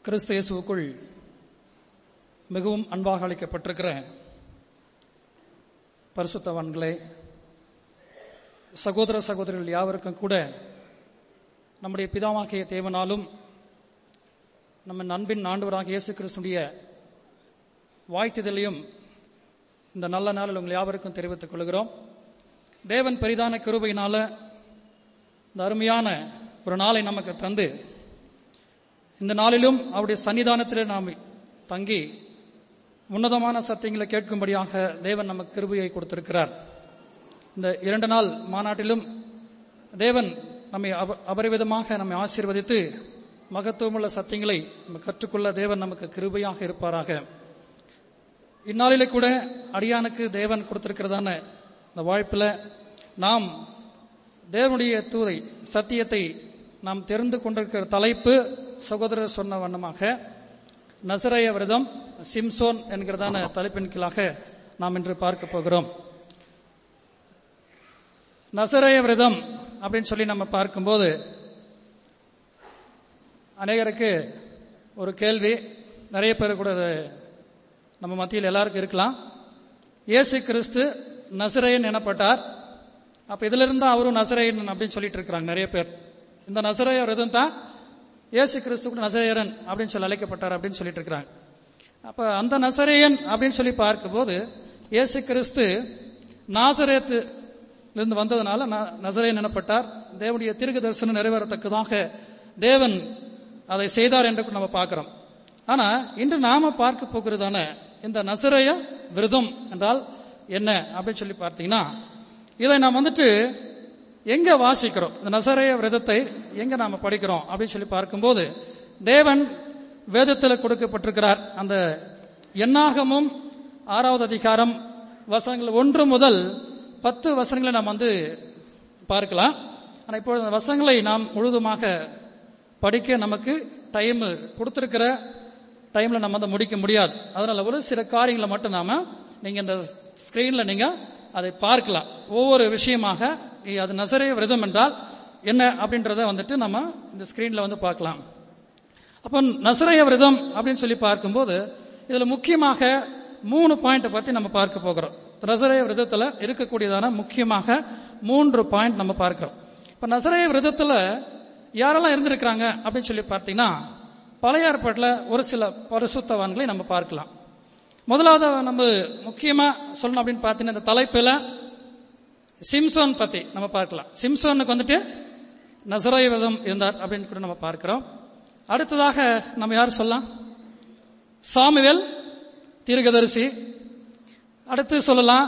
கிறிஸ்து இயேசுவுக்குள் மிகவும் அன்பாக அளிக்கப்பட்டிருக்கிற பரிசுத்தவான்களே சகோதர சகோதரிகள் யாவருக்கும் கூட நம்முடைய பிதாவாகிய தேவனாலும் நம்ம அன்பின் ஆண்டவராக இயேசு கிறிஸ்துடைய வாழ்த்துதலையும் இந்த நல்ல நாளில் உங்கள் யாவருக்கும் தெரிவித்துக் கொள்கிறோம் தேவன் பெரிதான கிருபையினால இந்த அருமையான ஒரு நாளை நமக்கு தந்து இந்த நாளிலும் அவருடைய சன்னிதானத்தில் நாம் தங்கி உன்னதமான சத்தியங்களை கேட்கும்படியாக தேவன் நமக்கு கிருபையை கொடுத்திருக்கிறார் இந்த இரண்டு நாள் மாநாட்டிலும் தேவன் நம்மை அப- அபரிவிதமாக நம்மை ஆசீர்வதித்து மகத்துவமுள்ள சத்தியங்களை நம்ம கற்றுக்கொள்ள தேவன் நமக்கு கிருபையாக இருப்பாராக இந்நாளிலே கூட அடியானுக்கு தேவன் கொடுத்திருக்கிறதான இந்த வாய்ப்பில் நாம் தேவனுடைய தூதை சத்தியத்தை நாம் தெரிந்து கொண்டிருக்கிற தலைப்பு சகோதரர் சொன்ன வண்ணமாக நசரேய விரதம் சிம்சோன் என்கிறதான தலைப்பின் கீழாக நாம் இன்று பார்க்க போகிறோம் நசரேய விரதம் அப்படின்னு சொல்லி நம்ம பார்க்கும்போது அநேகருக்கு ஒரு கேள்வி நிறைய பேர் கூட அது நம்ம மத்தியில் எல்லாருக்கும் இருக்கலாம் இயேசு கிறிஸ்து நசரேயன் எனப்பட்டார் அப்ப இதுல இருந்து அவரும் நசரேயன் அப்படின்னு சொல்லிட்டு இருக்கிறாங்க நிறைய பேர் இந்த நசரேய விரதம் தான் இயேசு கிறிஸ்து கூட நசரேயரன் அப்படின்னு சொல்லி அழைக்கப்பட்டார் அப்படின்னு சொல்லிட்டு இருக்கிறாங்க அப்ப அந்த நசரேயன் அப்படின்னு சொல்லி பார்க்கும்போது இயேசு கிறிஸ்து நாசரேத்து இருந்து வந்ததுனால ந- நசரேயன் எனப்பட்டார் தேவனுடைய தீர்க்க தரிசனம் நிறைவேறத்தக்கதாக தேவன் அதை செய்தார் என்று நம்ம பார்க்கிறோம் ஆனா இன்று நாம பார்க்க போகிறதான இந்த நசரேய விரதம் என்றால் என்ன அப்படின்னு சொல்லி பார்த்தீங்கன்னா இதை நாம் வந்துட்டு எங்க வாசிக்கிறோம் இந்த நசரேய விரதத்தை எங்க நாம படிக்கிறோம் அப்படின்னு சொல்லி பார்க்கும்போது தேவன் வேதத்தில் கொடுக்கப்பட்டிருக்கிறார் அந்த எண்ணாகமும் ஆறாவது அதிகாரம் வசனங்கள் ஒன்று முதல் பத்து வசனங்களை நாம் வந்து பார்க்கலாம் ஆனா இப்பொழுது அந்த வசனங்களை நாம் முழுதுமாக படிக்க நமக்கு டைம் கொடுத்திருக்கிற டைம்ல நம்ம அதை முடிக்க முடியாது அதனால ஒரு சில காரியங்களை மட்டும் நாம நீங்க இந்த ஸ்கிரீன்ல நீங்க அதை பார்க்கலாம் ஒவ்வொரு விஷயமாக இ- அது நசரே விரதம் என்றால் என்ன அப்படின்றத வந்துட்டு நம்ம இந்த ஸ்கிரீன்ல வந்து பார்க்கலாம் அப்போ நசரேய விரதம் அப்படின்னு சொல்லி பார்க்கும்போது இதுல முக்கியமாக மூணு பாயிண்ட் பத்தி நம்ம பார்க்க போகிறோம் நசரேய விரதத்துல இருக்கக்கூடியதான முக்கியமாக மூன்று பாயிண்ட் நம்ம பார்க்கிறோம் இப்ப நசரேய விரதத்துல யாரெல்லாம் இருந்திருக்கிறாங்க அப்படின்னு சொல்லி பார்த்தீங்கன்னா பழைய ஏற்பாட்டில் ஒரு சில பரிசுத்தவான்களை நம்ம பார்க்கலாம் முதலாவது நம்ம முக்கியமா சொல்லணும் அப்படின்னு பார்த்தீங்கன்னா இந்த தலைப்புல சிம்சோன் பத்தி நம்ம பார்க்கலாம் சிம்சோனுக்கு வந்துட்டு நசராய விரதம் இருந்தார் அப்படின்னு கூட நம்ம பார்க்கிறோம் அடுத்ததாக நம்ம யார் சொல்லலாம் சாமுவேல் தீர்க்கதரிசி அடுத்து சொல்லலாம்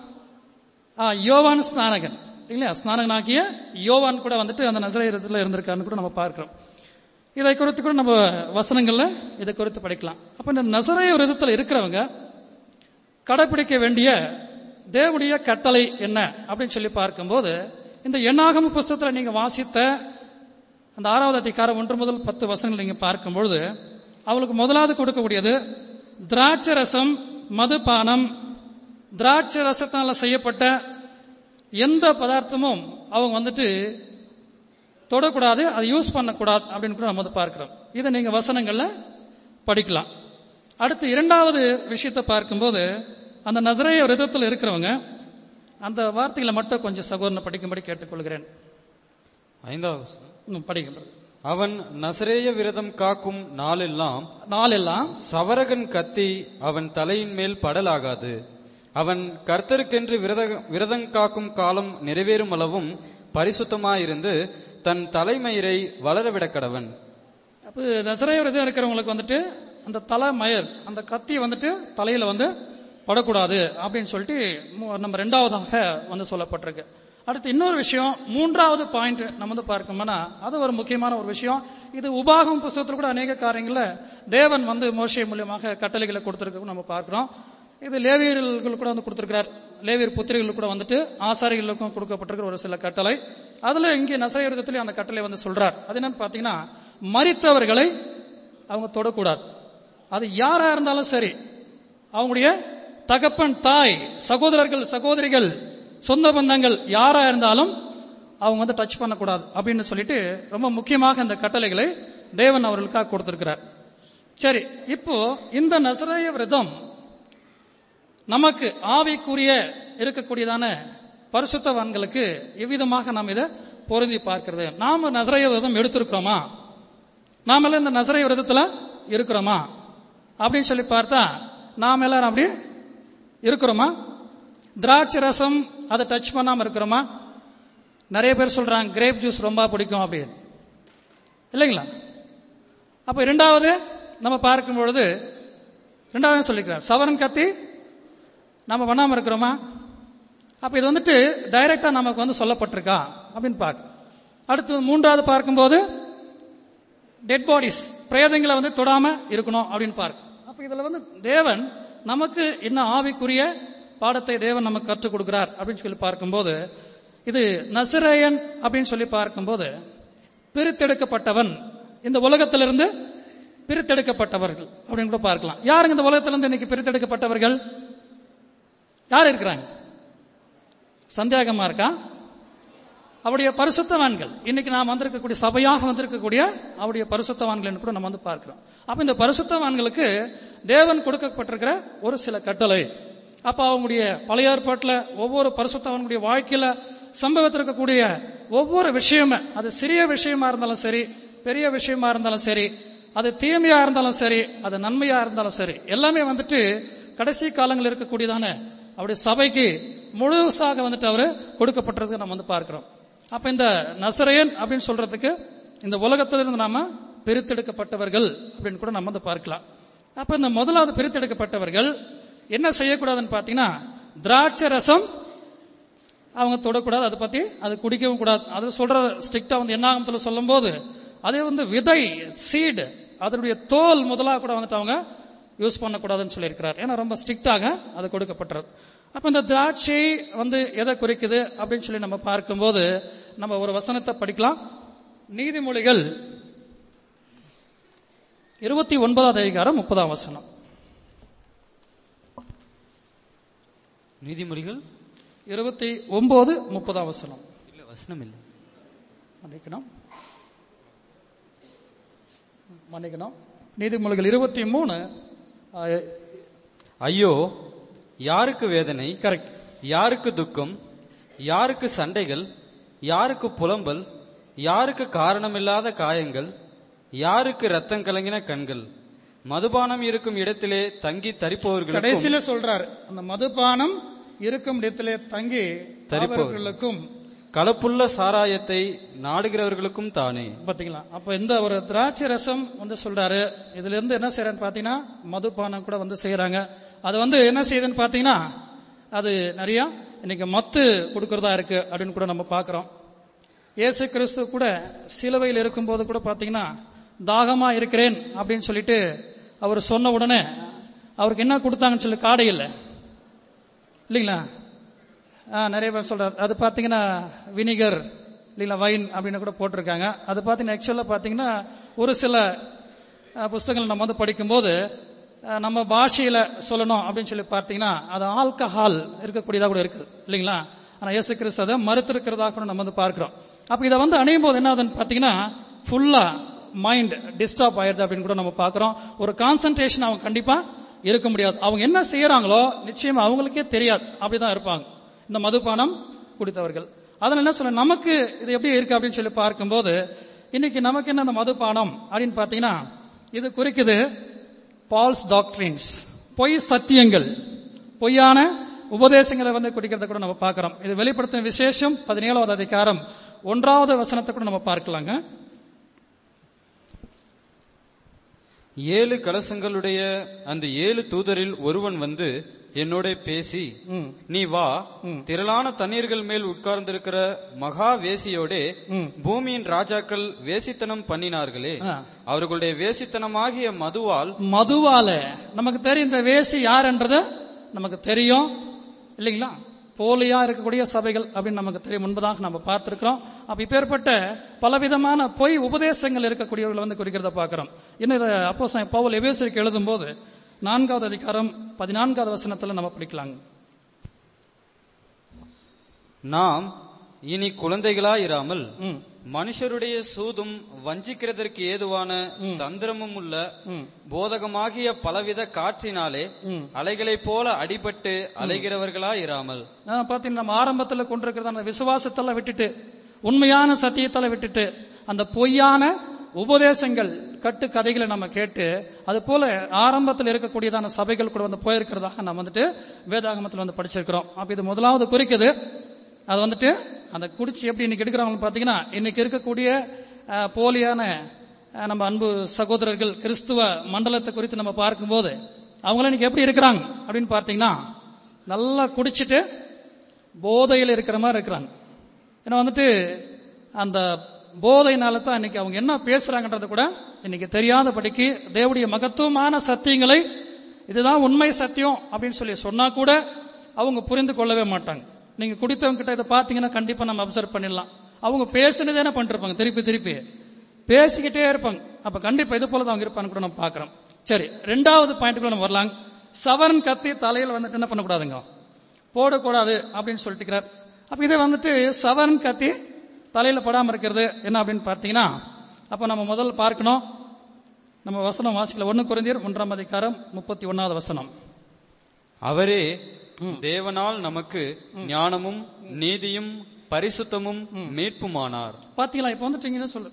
ஆ, யோவான் ஸ்நானகன் இல்லையா ஸ்நானகனாகிய யோவான் கூட வந்துட்டு அந்த நசரேயத்தில் இருந்திருக்காருன்னு கூட நம்ம பார்க்கிறோம் இதை குறித்து கூட நம்ம வசனங்கள்ல இதை குறித்து படிக்கலாம் அப்ப இந்த நசரேய விரதத்தில் இருக்கிறவங்க கடைபிடிக்க வேண்டிய தேவனுடைய கட்டளை என்ன அப்படின்னு சொல்லி பார்க்கும்போது இந்த எண்ணாகம புஸ்தகத்தில் நீங்க வாசித்த அந்த ஆறாவது அதிகாரம் ஒன்று முதல் பத்து வசனங்கள் நீங்க பார்க்கும்பொழுது அவளுக்கு முதலாவது கொடுக்கக்கூடியது திராட்சை ரசம் மதுபானம் திராட்சை ரசத்தினால செய்யப்பட்ட எந்த பதார்த்தமும் அவங்க வந்துட்டு தொடக்கூடாது அதை யூஸ் பண்ணக்கூடாது அப்படின்னு கூட நம்ம வந்து பார்க்கிறோம் இதை நீங்க வசனங்கள்ல படிக்கலாம் அடுத்து இரண்டாவது விஷயத்தை பார்க்கும்போது அந்த நசரேய விரதத்தில் இருக்கிறவங்க அந்த வார்த்தைகளை மட்டும் கொஞ்சம் சகோதரனை படிக்கும்படி கேட்டுக்கொள்கிறேன் ஐந்தாவது வசனம். ம், படிங்க brother. அவன் நசரேய விரதம் காக்கும் நாளெல்லாம் நாளெல்லாம் சவரகன் கத்தி அவன் தலையின் மேல் படலாகாது அவன் கர்த்தருக்கென்று விரத விரதம் காக்கும் காலம் நிறைவேறும் அளவும் பரிசுத்தமாயிருந்து தன் தலைமயிரை வளரவிடக் கடவன் அப்போ நசரேய விரதம் இருக்கிறவங்களுக்கு வந்துட்டு அந்த தலை மயர் அந்த கத்தி வந்துட்டு தலையில வந்து படக்கூடாது அப்படின்னு சொல்லிட்டு மு- நம்ம ரெண்டாவதாக வந்து சொல்லப்பட்டிருக்கு அடுத்து இன்னொரு விஷயம் மூன்றாவது பாயிண்ட் நம்ம வந்து பார்க்கணும்னா அது ஒரு முக்கியமான ஒரு விஷயம் இது உபாகம் புஸ்தகத்தில் கூட அநேக காரியங்கள்ல தேவன் வந்து மோசை மூலியமாக கட்டளைகளை கொடுத்திருக்க நம்ம பார்க்கிறோம் இது லேவியர்கள் கூட வந்து கொடுத்திருக்கிறார் லேவியர் புத்திரிகள் கூட வந்துட்டு ஆசாரிகளுக்கும் கொடுக்கப்பட்டிருக்கிற ஒரு சில கட்டளை அதுல இங்கே நசரேய விரதத்திலே அந்த கட்டளை வந்து சொல்றார் அது என்னன்னு பாத்தீங்கன்னா மரித்தவர்களை அவங்க தொடக்கூடாது அது யாரா இருந்தாலும் சரி அவங்களுடைய தகப்பன் தாய் சகோதரர்கள் சகோதரிகள் சொந்த பந்தங்கள் யாரா இருந்தாலும் அவங்க வந்து டச் பண்ணக்கூடாது அப்படின்னு சொல்லிட்டு ரொம்ப முக்கியமாக இந்த கட்டளைகளை தேவன் அவர்களுக்காக கொடுத்திருக்கிறார் சரி இப்போ இந்த நசரேய விரதம் நமக்கு ஆவிக்குரிய இருக்கக்கூடியதான பரிசுத்தவான்களுக்கு எவ்விதமாக நாம் இதை பொருந்தி பார்க்கிறது நாம நசரைய விரதம் எடுத்திருக்கிறோமா நாமெல்லாம் இந்த நசரைய விரதத்துல இருக்கிறோமா அப்படின்னு சொல்லி பார்த்தா நாம் எல்லாரும் அப்படி இருக்கிறோமா திராட்சை ரசம் அதை டச் பண்ணாம இருக்கிறோமா நிறைய பேர் சொல்றாங்க கிரேப் ஜூஸ் ரொம்ப பிடிக்கும் அப்படின்னு இல்லைங்களா அப்ப இரண்டாவது நம்ம பார்க்கும் பொழுது ரெண்டாவது சொல்லிக்கிறேன் சவரன் கத்தி நம்ம பண்ணாம இருக்கிறோமா அப்ப இது வந்துட்டு டைரக்டா நமக்கு வந்து சொல்லப்பட்டிருக்கா அப்படின்னு பார்க்க அடுத்து மூன்றாவது பார்க்கும்போது டெட் பாடிஸ் பிரேதங்களை வந்து தொடாம இருக்கணும் அப்படின்னு பார்க்க அப்ப இதுல வந்து தேவன் நமக்கு என்ன ஆவிக்குரிய பாடத்தை தேவன் நமக்கு கற்றுக் கொடுக்கிறார் அப்படின்னு சொல்லி பார்க்கும்போது இது நசிரேயன் அப்படின்னு சொல்லி பார்க்கும்போது பிரித்தெடுக்கப்பட்டவன் இந்த உலகத்திலிருந்து பிரித்தெடுக்கப்பட்டவர்கள் அப்படின்னு கூட பார்க்கலாம் யாருங்க இந்த உலகத்திலிருந்து இன்னைக்கு பிரித்தெடுக்கப்பட்டவர்கள் யார் இருக்கிறாங்க சந்தேகமா இருக்கா அவருடைய பரிசுத்தவான்கள் இன்னைக்கு நாம் வந்திருக்கக்கூடிய சபையாக வந்திருக்கக்கூடிய அவருடைய பரிசுத்தவான்கள் என்று கூட நம்ம வந்து பார்க்கிறோம் அப்ப இந்த பரிசுத்தவான்களுக்கு தேவன் கொடுக்கப்பட்டிருக்கிற ஒரு சில கட்டளை அப்ப அவங்களுடைய பழைய ஏற்பாட்டில் ஒவ்வொரு பரிசுத்தவான்களுடைய வாழ்க்கையில சம்பவத்திருக்கக்கூடிய ஒவ்வொரு விஷயமே அது சிறிய விஷயமா இருந்தாலும் சரி பெரிய விஷயமா இருந்தாலும் சரி அது தீமையா இருந்தாலும் சரி அது நன்மையா இருந்தாலும் சரி எல்லாமே வந்துட்டு கடைசி காலங்களில் இருக்கக்கூடியதான அவருடைய சபைக்கு முழுசாக வந்துட்டு அவரு கொடுக்கப்பட்டிருக்கு நம்ம வந்து பார்க்கிறோம் அப்ப இந்த நசரேன் அப்படின்னு சொல்றதுக்கு இந்த உலகத்திலிருந்து நாம பிரித்தெடுக்கப்பட்டவர்கள் அப்படின்னு கூட நம்ம வந்து பார்க்கலாம் அப்ப இந்த முதலாவது பிரித்தெடுக்கப்பட்டவர்கள் என்ன செய்யக்கூடாதுன்னு பாத்தீங்கன்னா திராட்சை ரசம் அவங்க தொடக்கூடாது அதை பத்தி அது குடிக்கவும் கூடாது அது சொல்ற ஸ்ட்ரிக்டா வந்து என்ன ஆகமத்தில் சொல்லும் போது அதே வந்து விதை சீடு அதனுடைய தோல் முதலாக கூட வந்துட்டு அவங்க யூஸ் பண்ணக்கூடாதுன்னு சொல்லியிருக்கிறார் ஏன்னா ரொம்ப ஸ்ட்ரிக்டாக அது கொடுக்கப்பட்டது அப்ப இந்த திராட்சை வந்து எதை குறிக்குது அப்படின்னு சொல்லி நம்ம பார்க்கும்போது நம்ம ஒரு வசனத்தை படிக்கலாம் நீதிமொழிகள் இருபத்தி ஒன்பதாவது அதிகாரம் முப்பதாம் வசனம் நீதிமொழிகள் இருபத்தி ஒன்பது முப்பதாம் வசனம் இல்ல வசனம் இல்லை மன்னிக்கணும் மன்னிக்கணும் நீதிமொழிகள் இருபத்தி மூணு ஐயோ யாருக்கு வேதனை கரெக்ட் யாருக்கு துக்கம் யாருக்கு சண்டைகள் யாருக்கு புலம்பல் யாருக்கு காரணமில்லாத காயங்கள் யாருக்கு ரத்தம் கலங்கின கண்கள் மதுபானம் இருக்கும் இடத்திலே தங்கி தரிப்பவர்களுக்கும் கடைசியில சொல்றாரு அந்த மதுபானம் இருக்கும் இடத்திலே தங்கி தரிப்பவர். தரிப்பவர்களுக்கும் கலப்புள்ள சாராயத்தை நாடுகிறவர்களுக்கும் தானே பாத்தீங்களா அப்ப இந்த ஒரு திராட்சை ரசம் வந்து சொல்றாரு இதுல இருந்து என்ன செய்யறான்னு பாத்தீங்கன்னா மதுபானம் கூட வந்து செய்யறாங்க அது வந்து என்ன செய்யுதுன்னு பாத்தீங்கன்னா அது நிறைய இன்னைக்கு மத்து கொடுக்கறதா இருக்கு அப்படின்னு கூட நம்ம பாக்குறோம் இயேசு கிறிஸ்து கூட சிலுவையில் இருக்கும்போது கூட பாத்தீங்கன்னா தாகமா இருக்கிறேன் அப்படின்னு சொல்லிட்டு அவர் சொன்ன உடனே அவருக்கு என்ன கொடுத்தாங்கன்னு சொல்லி காடை இல்லை இல்லைங்களா ஆ, நிறைய பேர் சொல்றாரு அது பாத்தீங்கன்னா வினிகர் இல்லைங்களா வைன் அப்படின்னு கூட போட்டிருக்காங்க அது பாத்தீங்கன்னா ஆக்சுவலா பாத்தீங்கன்னா ஒரு சில ஆ, புஸ்தகங்கள் நம்ம வந்து படிக்கும்போது ஆ, நம்ம பாஷையில சொல்லணும் அப்படின்னு சொல்லி பார்த்தீங்கன்னா அது ஆல்கஹால் இருக்கக்கூடியதா கூட இருக்குது இல்லைங்களா ஆனா இயேசு கிறிஸ்து அதை மறுத்திருக்கிறதா கூட நம்ம வந்து பார்க்கிறோம் அப்ப இதை வந்து அணையும் போது என்ன ஆகுதுன்னு பாத்தீங்கன்னா ஃபுல்லா மைண்ட் டிஸ்டர்ப் ஆயிருது அப்படின்னு கூட நம்ம பார்க்கிறோம் ஒரு கான்சன்ட்ரேஷன் அவங்க கண்டிப்பா இருக்க முடியாது அவங்க என்ன செய்யறாங்களோ நிச்சயமா அவங்களுக்கே தெரியாது அப்படிதான் இருப்பாங்க இந்த மதுபானம் குடித்தவர்கள் அதனால என்ன சொல்ல நமக்கு இது எப்படி இருக்கு அப்படின்னு சொல்லி பார்க்கும்போது இன்னைக்கு நமக்கு என்ன இந்த மதுபானம் அப்படின்னு பாத்தீங்கன்னா இது குறிக்குது பால்ஸ் டாக்டரின்ஸ் பொய் சத்தியங்கள் பொய்யான உபதேசங்களை வந்து குடிக்கிறத கூட நம்ம பார்க்கிறோம் இது வெளிப்படுத்தும் விசேஷம் பதினேழாவது அதிகாரம் ஒன்றாவது வசனத்தை கூட நம்ம பார்க்கலாங்க ஏழு கலசங்களுடைய அந்த ஏழு தூதரில் ஒருவன் வந்து என்னோட பேசி ம். நீ வா திரளான தண்ணீர்கள் மேல் உட்கார்ந்திருக்கிற மகா வேசியோடே ம். பூமியின் ராஜாக்கள் வேசித்தனம் பண்ணினார்களே ஆ. அவர்களுடைய வேசித்தனமாகிய மதுவால் மதுவால நமக்கு தெரியும் இந்த வேசி யாருன்றது நமக்கு தெரியும் இல்லைங்களா போலியா இருக்கக்கூடிய சபைகள் அப்படின்னு நமக்கு தெரியும் முன்பதாக நம்ம பார்த்திருக்கிறோம் அப்ப இப்பேற்பட்ட பலவிதமான பொய் உபதேசங்கள் இருக்கக்கூடியவர்கள் வந்து குறிக்கிறத பார்க்கிறோம் இன்னும் இதை அப்போ பவுல் எபேசருக்கு எழுதும் போது நான்காவது அதிகாரம் பதினான்காவது வசனத்துல நம்ம படிக்கலாங்க நாம் இனி குழந்தைகளாயிராமல் ம், மனுஷருடைய சூதும் வஞ்சிக்கிறதற்கு ஏதுவான தந்திரமும் உள்ள போதகமாகிய பலவித காற்றினாலே அலைகளைப் போல அடிபட்டு அலைகிறவர்களாயிராமல் நான் பார்த்தீங்கன்னா நம்ம ஆரம்பத்தில் கொண்டிருக்கிற அந்த விசுவாசத்தெல்லாம் விட்டுட்டு உண்மையான சத்தியத்தெல்லாம் விட்டுட்டு அந்த பொய்யான உபதேசங்கள் கட்டு கதைகளை நம்ம கேட்டு அது போல ஆரம்பத்தில் இருக்கக்கூடியதான சபைகள் கூட வந்து போயிருக்கிறதாக நம்ம வந்துட்டு வேதாகமத்தில் வந்து படிச்சிருக்கிறோம் அப்ப இது முதலாவது குறிக்குது அது வந்துட்டு அந்த குடிச்சு எப்படி இன்னைக்கு எடுக்கிறாங்கன்னு பார்த்தீங்கன்னா இன்னைக்கு இருக்கக்கூடிய அஹ், போலியான அஹ், நம்ம அன்பு சகோதரர்கள் கிறிஸ்துவ மண்டலத்தை குறித்து நம்ம பார்க்கும்போது அவங்களாம் இன்னைக்கு எப்படி இருக்கிறாங்க அப்படின்னு பார்த்தீங்கன்னா நல்லா குடிச்சிட்டு போதையில் இருக்கிற மாதிரி இருக்கிறாங்க ஏன்னா வந்துட்டு அந்த போதையினால தான் இன்னைக்கு அவங்க என்ன பேசுறாங்கன்றது கூட இன்னைக்கு தெரியாதபடிக்கு தேவடைய மகத்துவமான சத்தியங்களை இதுதான் உண்மை சத்தியம் அப்படின்னு சொல்லி சொன்னா கூட அவங்க புரிந்து கொள்ளவே மாட்டாங்க நீங்க குடித்தவங்க கிட்ட இதை பாத்தீங்கன்னா கண்டிப்பா நம்ம அப்சர்வ் பண்ணிடலாம் அவங்க பேசுனதே என்ன பண்ணிருப்பாங்க திருப்பி திருப்பி பேசிக்கிட்டே இருப்பாங்க அப்ப கண்டிப்பா இது போல தான் அவங்க இருப்பாங்க கூட நம்ம பாக்குறோம் சரி ரெண்டாவது பாயிண்ட்டுக்குள்ள நம்ம வரலாம் சவரன் கத்தி தலையில வந்துட்டு என்ன பண்ணக்கூடாதுங்க போடக்கூடாது அப்படின்னு சொல்லிட்டுக்கிறார் அப்ப இதை வந்துட்டு சவரன் கத்தி தலையில படாம இருக்கிறது என்ன அப்படின்னு பார்த்தீங்கன்னா அப்ப நம்ம முதல்ல பார்க்கணும் நம்ம வசனம் வாசிக்கல ஒன்னு குறைந்தர் ஒன்றாம் அதிகாரம் முப்பத்தி ஒன்னாவது வசனம் அவரே தேவனால் நமக்கு ஞானமும் நீதியும் பரிசுத்தமும் மீட்புமானார் பாத்தீங்களா இப்ப வந்துட்டு இங்க என்ன சொல்லு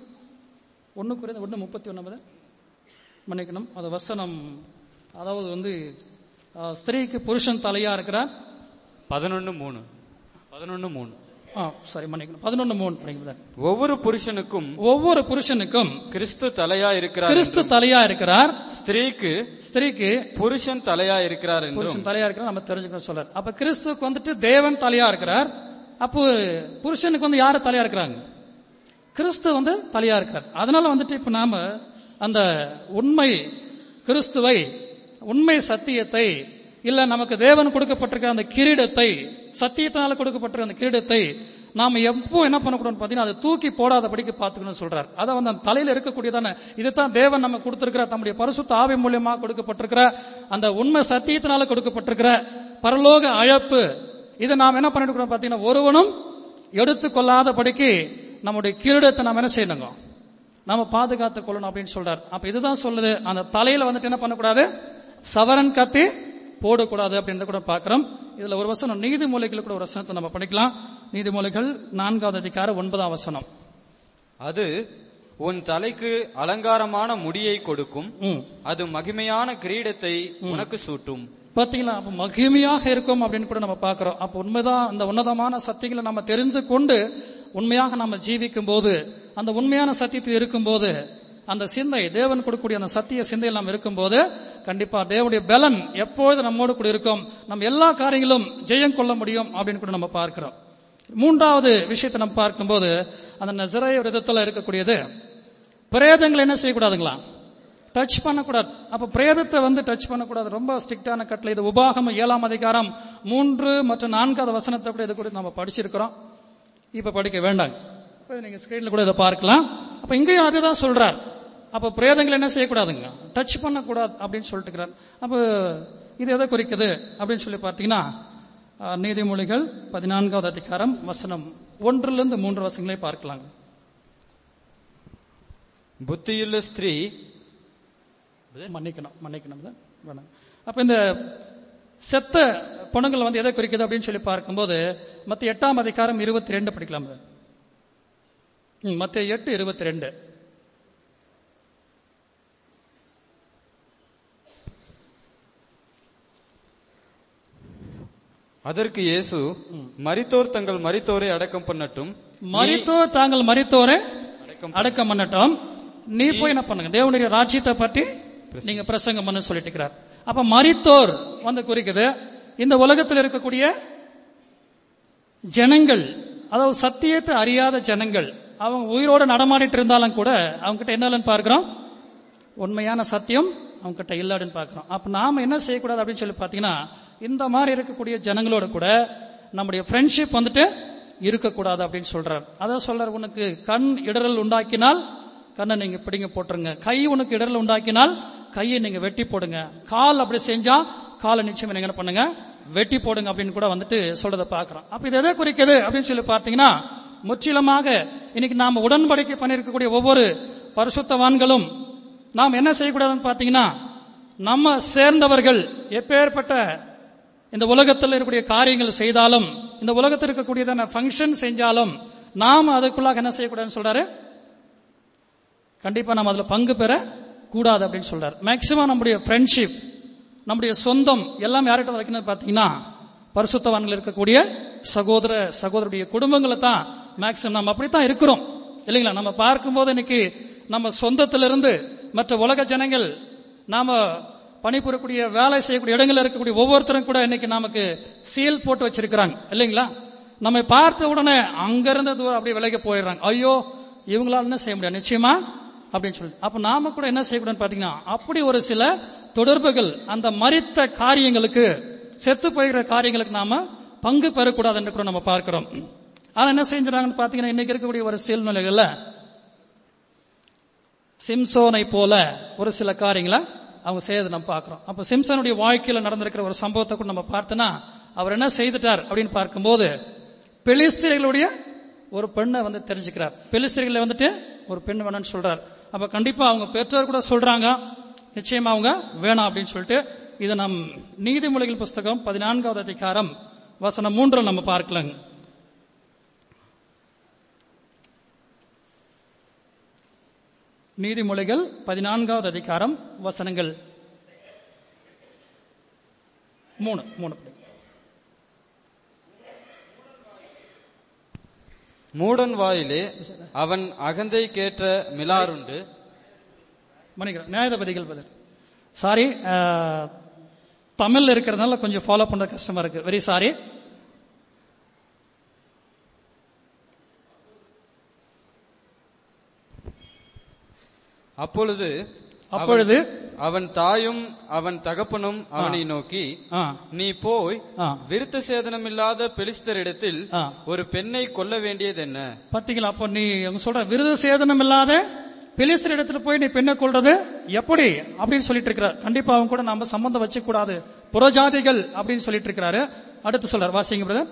ஒன்னு குறைந்த ஒன்னு முப்பத்தி ஒன்னாவது மன்னிக்கணும் அது வசனம் அதாவது வந்து அஹ், ஸ்திரீக்கு புருஷன் தலையா இருக்கிறார் பதினொன்னு மூணு பதினொன்னு மூணு ஆ சாரி மன்னிக்கணும் பதினொன்னு மூணு படிக்குது ஒவ்வொரு புருஷனுக்கும் ஒவ்வொரு புருஷனுக்கும் கிறிஸ்து தலையா இருக்கிறார் கிறிஸ்து தலையா இருக்கிறார் ஸ்திரீக்கு ஸ்திரீக்கு புருஷன் தலையா இருக்கிறார் என்றும் புருஷன் தலையா இருக்கிறார் நம்ம தெரிஞ்சுக்கணும் சொல்றார் அப்ப கிறிஸ்துக்கு வந்துட்டு தேவன் தலையா இருக்கிறார் அப்போ புருஷனுக்கு வந்து யாரு தலையா இருக்கிறாங்க கிறிஸ்து வந்து தலையா இருக்கார் அதனால வந்துட்டு இப்ப நாம அந்த உண்மை கிறிஸ்துவை உண்மை சத்தியத்தை இல்ல நமக்கு தேவன் கொடுக்கப்பட்டிருக்க அந்த கிரீடத்தை சத்தியத்தினால கொடுக்கப்பட்டிருக்க அந்த கிரீடத்தை நாம எப்போ என்ன பண்ணக்கூடாதுன்னு பாத்தீங்கன்னா அதை தூக்கி போடாதபடிக்கு பாத்துக்கணும்னு சொல்றார் அதை வந்து அந்த தலையில இருக்கக்கூடியதான இதுதான் தேவன் நம்ம கொடுத்திருக்கிற தம்முடைய பரிசுத்த ஆவி மூலியமா கொடுக்கப்பட்டிருக்கிற அந்த உண்மை சத்தியத்தினால கொடுக்கப்பட்டிருக்கிற பரலோக அழைப்பு இதை நாம் என்ன பண்ணிட்டு பாத்தீங்கன்னா ஒருவனும் எடுத்துக்கொள்ளாதபடிக்கு நம்முடைய கிரீடத்தை நாம் என்ன செய்யணுங்க நாம பாதுகாத்துக் கொள்ளணும் அப்படின்னு சொல்றார் அப்ப இதுதான் சொல்லுது அந்த தலையில வந்துட்டு என்ன பண்ணக்கூடாது சவரன் கத்தி போடக்கூடாது அப்படின்னு கூட பார்க்கிறோம் இதுல ஒரு வசனம் நீதிமொழிகள் கூட ஒரு வசனத்தை நம்ம படிக்கலாம் நீதிமொழிகள் நான்காவது அதிகாரம் ஒன்பதாம் வசனம் அது உன் தலைக்கு அலங்காரமான முடியை கொடுக்கும் ம். அது மகிமையான கிரீடத்தை உனக்கு சூட்டும் பாத்தீங்களா அப்ப மகிமையாக இருக்கும் அப்படின்னு கூட நம்ம பார்க்கிறோம் அப்ப உண்மைதான் அந்த உன்னதமான சத்தியங்களை நம்ம தெரிந்து கொண்டு உண்மையாக நம்ம ஜீவிக்கும் போது அந்த உண்மையான சத்தியத்தில் இருக்கும்போது அந்த சிந்தை தேவன் கொடுக்கக்கூடிய அந்த சத்திய சிந்தையில் நாம் இருக்கும்போது கண்டிப்பா தேவனுடைய பலன் எப்பொழுது நம்மோடு கூட இருக்கும் நம்ம எல்லா காரியங்களும் ஜெயம் கொள்ள முடியும் அப்படின்னு கூட நம்ம பார்க்கிறோம் மூன்றாவது விஷயத்தை நம்ம பார்க்கும்போது அந்த நசரைய விதத்தில் இருக்கக்கூடியது பிரேதங்களை என்ன செய்யக்கூடாதுங்களா டச் பண்ணக்கூடாது அப்ப பிரேதத்தை வந்து டச் பண்ணக்கூடாது ரொம்ப ஸ்ட்ரிக்டான கட்டளை இது உபாகம ஏழாம் அதிகாரம் மூன்று மற்றும் நான்காவது வசனத்தை கூட இது கூட நம்ம படிச்சிருக்கிறோம் இப்ப படிக்க வேண்டாங்க இப்ப நீங்க ஸ்கிரீன்ல கூட இதை பார்க்கலாம் அப்ப இங்கேயும் அதுதான் சொல்றார் அப்ப பிரேதங்கள் என்ன செய்யக்கூடாதுங்க டச் பண்ணக்கூடாது அப்படின்னு சொல்லிட்டு அப்ப இது எதை குறிக்குது அப்படின்னு சொல்லி பார்த்தீங்கன்னா அஹ், நீதிமொழிகள் பதினான்காவது அதிகாரம் வசனம் ஒன்றிலிருந்து மூன்று வசனங்களை பார்க்கலாங்க புத்தியுள்ள ஸ்திரீ மன்னிக்கணும் மன்னிக்கணும் இது வேணாம் அப்ப இந்த செத்த பணங்கள் வந்து எதை குறிக்குது அப்படின்னு சொல்லி பார்க்கும்போது மத்த எட்டாம் அதிகாரம் இருபத்தி ரெண்டு படிக்கலாம் இது. ம், மத்த எட்டு இருபத்தி ரெண்டு அதற்கு இயேசு மரித்தோர் தங்கள் மரித்தோரை அடக்கம் பண்ணட்டும் மரித்தோர் தாங்கள் மரித்தோரை அடக்கம் பண்ணட்டும் நீ போய் என்ன பண்ணுங்க தேவனுடைய ராஜ்யத்தை பற்றி நீங்க பிரசங்கம் பண்ண சொல்லிட்டு இருக்கிறார் அப்ப மரித்தோர் வந்து குறிக்குது இந்த உலகத்தில் இருக்கக்கூடிய ஜனங்கள் அதாவது சத்தியத்தை அறியாத ஜனங்கள் அவங்க உயிரோட நடமாடிட்டு இருந்தாலும் கூட அவங்க கிட்ட என்ன இல்லைன்னு பார்க்கிறோம் உண்மையான சத்தியம் அவங்க கிட்ட இல்லாடுன்னு பார்க்கிறோம் அப்ப நாம என்ன செய்யக்கூடாது அப்படின்னு சொல்லி பாத்தீங்கன்னா இந்த மாதிரி இருக்கக்கூடிய ஜனங்களோட கூட நம்முடைய ஃப்ரெண்ட்ஷிப் வந்துட்டு இருக்கக்கூடாது அப்படின்னு சொல்றார் அதான் சொல்றார் உனக்கு கண் இடரல் உண்டாக்கினால் கண்ணை நீங்க பிடிங்க போட்டுருங்க கை உனக்கு இடரல் உண்டாக்கினால் கையை நீங்க வெட்டி போடுங்க கால் அப்படி செஞ்சா காலை நிச்சயம் நீங்க என்ன பண்ணுங்க வெட்டி போடுங்க அப்படின்னு கூட வந்துட்டு சொல்றதை பார்க்கிறோம் அப்ப இது எதை குறிக்குது அப்படின்னு சொல்லி பார்த்தீங்கன்னா முற்றிலுமாக இன்னைக்கு நாம் உடன்படிக்கை பண்ணியிருக்கக்கூடிய ஒவ்வொரு பரிசுத்தவான்களும் நாம் என்ன செய்யக்கூடாதுன்னு பாத்தீங்கன்னா நம்ம சேர்ந்தவர்கள் எப்பேற்பட்ட இந்த உலகத்தில் இருக்கக்கூடிய காரியங்கள் செய்தாலும் இந்த உலகத்தில் இருக்கக்கூடியதான ஃபங்க்ஷன் செஞ்சாலும் நாம் அதுக்குள்ளாக என்ன செய்யக்கூடாதுன்னு சொல்றாரு கண்டிப்பா நம்ம அதுல பங்கு பெற கூடாது அப்படின்னு சொல்றாரு மேக்சிமம் நம்முடைய ஃப்ரெண்ட்ஷிப் நம்முடைய சொந்தம் எல்லாம் யார்கிட்ட வைக்கணும் பாத்தீங்கன்னா பரிசுத்தவான்கள் இருக்கக்கூடிய சகோதர சகோதரருடைய குடும்பங்களை தான் மேக்சிமம் நம்ம அப்படித்தான் இருக்கிறோம் இல்லைங்களா நம்ம பார்க்கும்போது இன்னைக்கு நம்ம சொந்தத்திலிருந்து மற்ற உலக ஜனங்கள் நாம பணிபுரியக்கூடிய வேலை செய்யக்கூடிய இடங்கள்ல இருக்கக்கூடிய ஒவ்வொருத்தரும் கூட இன்னைக்கு நமக்கு சீல் போட்டு வச்சிருக்கிறாங்க இல்லைங்களா நம்ம பார்த்த உடனே அங்கிருந்து தூரம் அப்படியே விலகி போயிடுறாங்க ஐயோ இவங்களால என்ன செய்ய முடியாது நிச்சயமா அப்படின்னு சொல்லி அப்ப நாம கூட என்ன செய்யக்கூடாதுன்னு பாத்தீங்கன்னா அப்படி ஒரு சில தொடர்புகள் அந்த மறித்த காரியங்களுக்கு செத்து போகிற காரியங்களுக்கு நாம பங்கு பெறக்கூடாது என்று கூட நம்ம பார்க்கிறோம் ஆனா என்ன செஞ்சுறாங்கன்னு பாத்தீங்கன்னா இன்னைக்கு இருக்கக்கூடிய ஒரு சூழ்நிலைகள்ல சிம்சோனை போல ஒரு சில காரியங்களை அவங்க செய்யறது நம்ம பார்க்கிறோம் அப்ப சிம்சனுடைய வாழ்க்கையில நடந்திருக்கிற ஒரு சம்பவத்தை கூட நம்ம பார்த்தோன்னா அவர் என்ன செய்துட்டார் அப்படின்னு பார்க்கும்போது பெலிஸ்திரிகளுடைய ஒரு பெண்ணை வந்து தெரிஞ்சுக்கிறார் பெலிஸ்திரிகளை வந்துட்டு ஒரு பெண் வேணும்னு சொல்றார் அப்ப கண்டிப்பா அவங்க பெற்றோர் கூட சொல்றாங்க நிச்சயமா அவங்க வேணாம் அப்படின்னு சொல்லிட்டு இது நம் நீதிமொழிகள் புஸ்தகம் பதினான்காவது அதிகாரம் வசனம் மூன்று நம்ம பார்க்கலாங்க நீதிமொழிகள் பதினான்காவது அதிகாரம் வசனங்கள் மூணு மூணு படி. மூடன் வாயிலே அவன் அகந்தை கேட்ட மிலாருண்டு மன்னிக்கிறேன் நியாயபதிகள் பதில் சாரி தமிழ்ல இருக்கிறதுனால கொஞ்சம் ஃபாலோ பண்ற கஷ்டமா இருக்கு வெரி சாரி அப்பொழுது அப்பொழுது அவன் தாயும் அவன் தகப்பனும் அவனை நோக்கி ஆ, நீ போய் ஆ, விருத்த சேதனமில்லாத பெலிஸ்தரிடத்தில் ஆ. ஒரு பெண்ணை கொல்ல வேண்டியது என்ன பாத்தீங்களா அப்போ நீ அவங்க சொல்ற விருது சேதனம் இல்லாத பெலிஸ்தர் இடத்துல போய் நீ பெண்ணை கொள்றது எப்படி அப்படின்னு சொல்லிட்டு இருக்கிறார் கண்டிப்பா அவங்க கூட நம்ம சம்பந்தம் வச்சுக்க கூடாது புறஜாதிகள் அப்படின்னு சொல்லிட்டு இருக்கிறாரு அடுத்து சொல்றார் வாசிங்க பிரதர்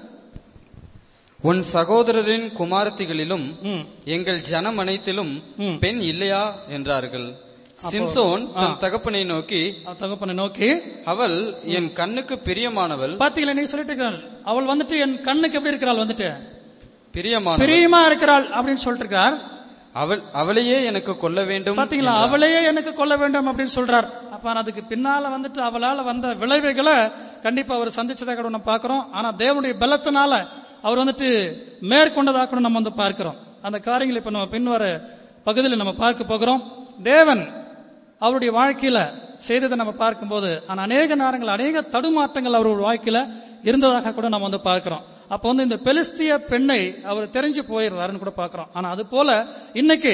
உன் சகோதரரின் குமாரத்திகளிலும் ம் எங்கள் ஜனம் அனைத்திலும் ம். பெண் இல்லையா என்றார்கள் சிம்சோன் தன் தகப்பனை நோக்கி அவன் தகப்பனை நோக்கி அவள் என் கண்ணுக்கு பிரியமானவள் பாத்தீங்களா நீ சொல்லிட்டு இருக்கிறாள் அவள் வந்துட்டு என் கண்ணுக்கு எப்படி இருக்கிறாள் வந்துட்டு பிரியமானவள் பிரியமா இருக்கிறாள் அப்படின்னு சொல்லிட்டு இருக்கார் அவள் அவளையே எனக்கு கொல்ல வேண்டும் பாத்தீங்களா அவளையே எனக்கு கொல்ல வேண்டும் அப்படின்னு சொல்றார் அப்ப அதுக்கு பின்னால வந்துட்டு அவளால வந்த விளைவுகளை கண்டிப்பா அவர் சந்திச்சதை கூட நம்ம பார்க்கிறோம் ஆனா தேவனுடைய பலத்தினால அவர் வந்துட்டு மேற்கொண்டதாக கூட நம்ம வந்து பார்க்கிறோம் அந்த காரியங்களை இப்ப நம்ம பின்வர பகுதியில் நம்ம பார்க்க போகிறோம் தேவன் அவருடைய வாழ்க்கையில செய்ததை நம்ம பார்க்கும்போது ஆனா அநேக நேரங்கள் அநேக தடுமாற்றங்கள் அவருடைய வாழ்க்கையில இருந்ததாக கூட நம்ம வந்து பார்க்கிறோம் அப்ப வந்து இந்த பெலிஸ்திய பெண்ணை அவர் தெரிஞ்சு போயிடுறாருன்னு கூட பார்க்கிறோம் ஆனா அது போல இன்னைக்கு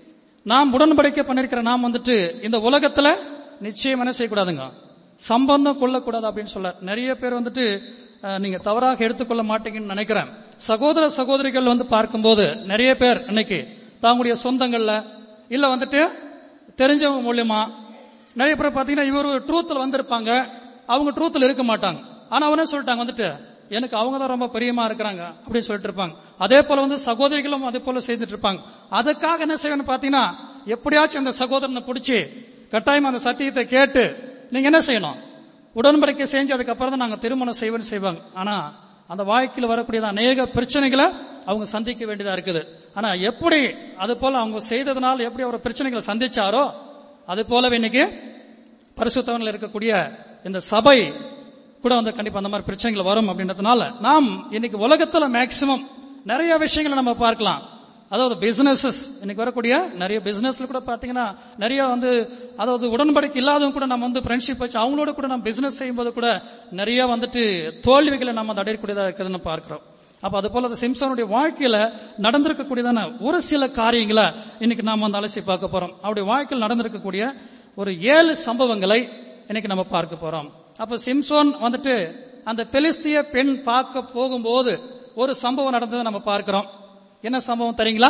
நாம் உடன்படிக்கை பண்ணிருக்கிற நாம் வந்துட்டு இந்த உலகத்துல நிச்சயம் என்ன செய்யக்கூடாதுங்க சம்பந்தம் கொள்ளக்கூடாது அப்படின்னு சொல்ல நிறைய பேர் வந்துட்டு அஹ், நீங்க தவறாக எடுத்துக்கொள்ள மாட்டீங்கன்னு நினைக்கிறேன் சகோதர சகோதரிகள் வந்து பார்க்கும்போது நிறைய பேர் இன்னைக்கு தங்களுடைய சொந்தங்கள்ல இல்ல வந்துட்டு தெரிஞ்சவங்க மூலியமா நிறைய பேர் பாத்தீங்கன்னா இவர் ட்ரூத்ல வந்திருப்பாங்க அவங்க ட்ரூத்ல இருக்க மாட்டாங்க ஆனா அவனே சொல்லிட்டாங்க வந்துட்டு எனக்கு அவங்க தான் ரொம்ப பிரியமா இருக்கிறாங்க அப்படின்னு சொல்லிட்டு இருப்பாங்க அதே போல வந்து சகோதரிகளும் அதே போல செய்துட்டு இருப்பாங்க அதுக்காக என்ன செய்யணும் பாத்தீங்கன்னா எப்படியாச்சும் அந்த சகோதரனை பிடிச்சி கட்டாயம் அந்த சத்தியத்தை கேட்டு நீங்க என்ன செய்யணும் உடன்படிக்கை செஞ்சு அதுக்கப்புறம் தான் நாங்க திருமணம் செய்வோம்னு செய்வாங்க ஆனா அந்த வாழ்க்கையில் வரக்கூடிய அநேக பிரச்சனைகளை அவங்க சந்திக்க வேண்டியதா இருக்குது ஆனா எப்படி அது போல அவங்க செய்ததுனால எப்படி அவர் பிரச்சனைகளை சந்திச்சாரோ அது போலவே இன்னைக்கு பரிசுத்தவனில் இருக்கக்கூடிய இந்த சபை கூட வந்து கண்டிப்பா அந்த மாதிரி பிரச்சனைகள் வரும் அப்படின்றதுனால நாம் இன்னைக்கு உலகத்துல மேக்சிமம் நிறைய விஷயங்களை நம்ம பார்க்கலாம் அதாவது பிசினஸஸ் இன்னைக்கு வரக்கூடிய நிறைய பிசினஸ்ல கூட பாத்தீங்கன்னா நிறைய வந்து அதாவது உடன்படிக்கை இல்லாதவங்க கூட நம்ம வந்து ஃப்ரெண்ட்ஷிப் வச்சு அவங்களோட கூட நம்ம பிசினஸ் செய்யும்போது கூட நிறைய வந்துட்டு தோல்விகளை நம்ம வந்து அடையக்கூடியதா இருக்குதுன்னு பார்க்கிறோம் அப்ப அது போல அந்த சிம்சனுடைய வாழ்க்கையில நடந்திருக்கக்கூடியதான ஒரு சில காரியங்களை இன்னைக்கு நாம வந்து அலசி பார்க்க போறோம் அவருடைய வாழ்க்கையில் நடந்திருக்கக்கூடிய ஒரு ஏழு சம்பவங்களை இன்னைக்கு நம்ம பார்க்க போறோம் அப்ப சிம்சோன் வந்துட்டு அந்த பெலிஸ்திய பெண் பார்க்க போகும்போது ஒரு சம்பவம் நடந்ததை நம்ம பார்க்கிறோம் என்ன சம்பவம் தெரியுங்களா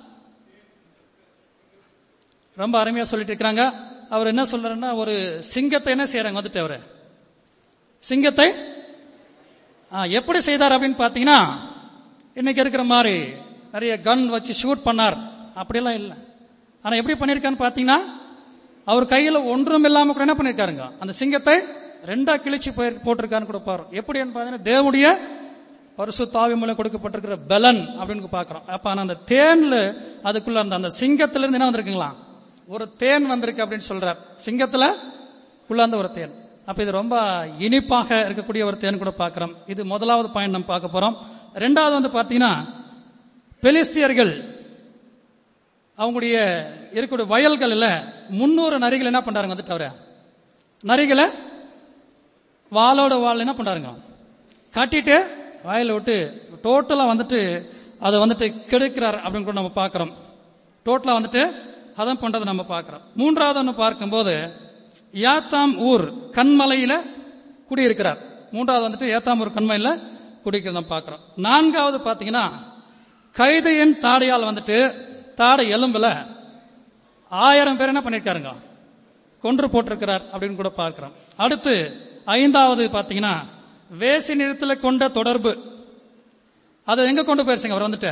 ரொம்ப அருமையா சொல்லிட்டு இருக்காங்க அவர் என்ன சொல்றாருன்னா ஒரு சிங்கத்தை என்ன செய்யறாங்க வந்துட்டு அவரு சிங்கத்தை ஆ, எப்படி செய்தார் அப்படின்னு பாத்தீங்கன்னா இன்னைக்கு இருக்கிற மாதிரி நிறைய கன் வச்சு ஷூட் பண்ணார் அப்படியெல்லாம் இல்லை ஆனா எப்படி பண்ணிருக்கான்னு பாத்தீங்கன்னா அவர் கையில ஒன்றும் இல்லாம கூட என்ன பண்ணிருக்காருங்க அந்த சிங்கத்தை ரெண்டா கிழிச்சு போய் போட்டிருக்காருன்னு கூட பாரு எப்படின்னு பாத்தீங்கன்னா தேவனுடைய பரிசு தாவி மூலம் கொடுக்கப்பட்டிருக்கிற பலன் அப்படின்னு பாக்குறோம் அப்ப ஆனா அந்த தேன்ல அதுக்குள்ள அந்த அந்த சிங்கத்துல இருந்து என்ன வந்திருக்குங்களா ஒரு தேன் வந்திருக்கு அப்படின்னு சொல்றார் சிங்கத்துல உள்ளாந்த ஒரு தேன் அப்ப இது ரொம்ப இனிப்பாக இருக்கக்கூடிய ஒரு தேன் கூட பார்க்கிறோம் இது முதலாவது பாயிண்ட் நம்ம பார்க்க போறோம் ரெண்டாவது வந்து பாத்தீங்கன்னா பெலிஸ்தியர்கள் அவங்களுடைய இருக்கக்கூடிய வயல்கள்ல முன்னூறு நரிகள் என்ன பண்றாங்க வந்துட்டு அவரை நரிகளை வாளோட வாள் என்ன பண்றாருங்க கட்டிட்டு வயலை விட்டு டோட்டலா வந்துட்டு அதை வந்துட்டு கெடுக்கிறார் அப்படின்னு கூட நம்ம பார்க்கிறோம் டோட்டலா வந்துட்டு அதம் பண்றதை நம்ம பார்க்கிறோம் மூன்றாவது ஒன்று பார்க்கும்போது யாத்தாம் ஊர் கண்மலையில குடியிருக்கிறார் மூன்றாவது வந்துட்டு ஏத்தாம் ஊர் கண்மலையில குடியிருக்கிறத நம்ம பார்க்கிறோம் நான்காவது பாத்தீங்கன்னா கைதையின் தாடையால் வந்துட்டு தாடை எலும்புல ஆயிரம் பேர் என்ன பண்ணிருக்காருங்க கொன்று போட்டிருக்கிறார் அப்படின்னு கூட பார்க்கிறோம் அடுத்து ஐந்தாவது பாத்தீங்கன்னா வேசி நிறத்துல கொண்ட தொடர்பு அது எங்க கொண்டு போயிருச்சுங்க அவர் வந்துட்டு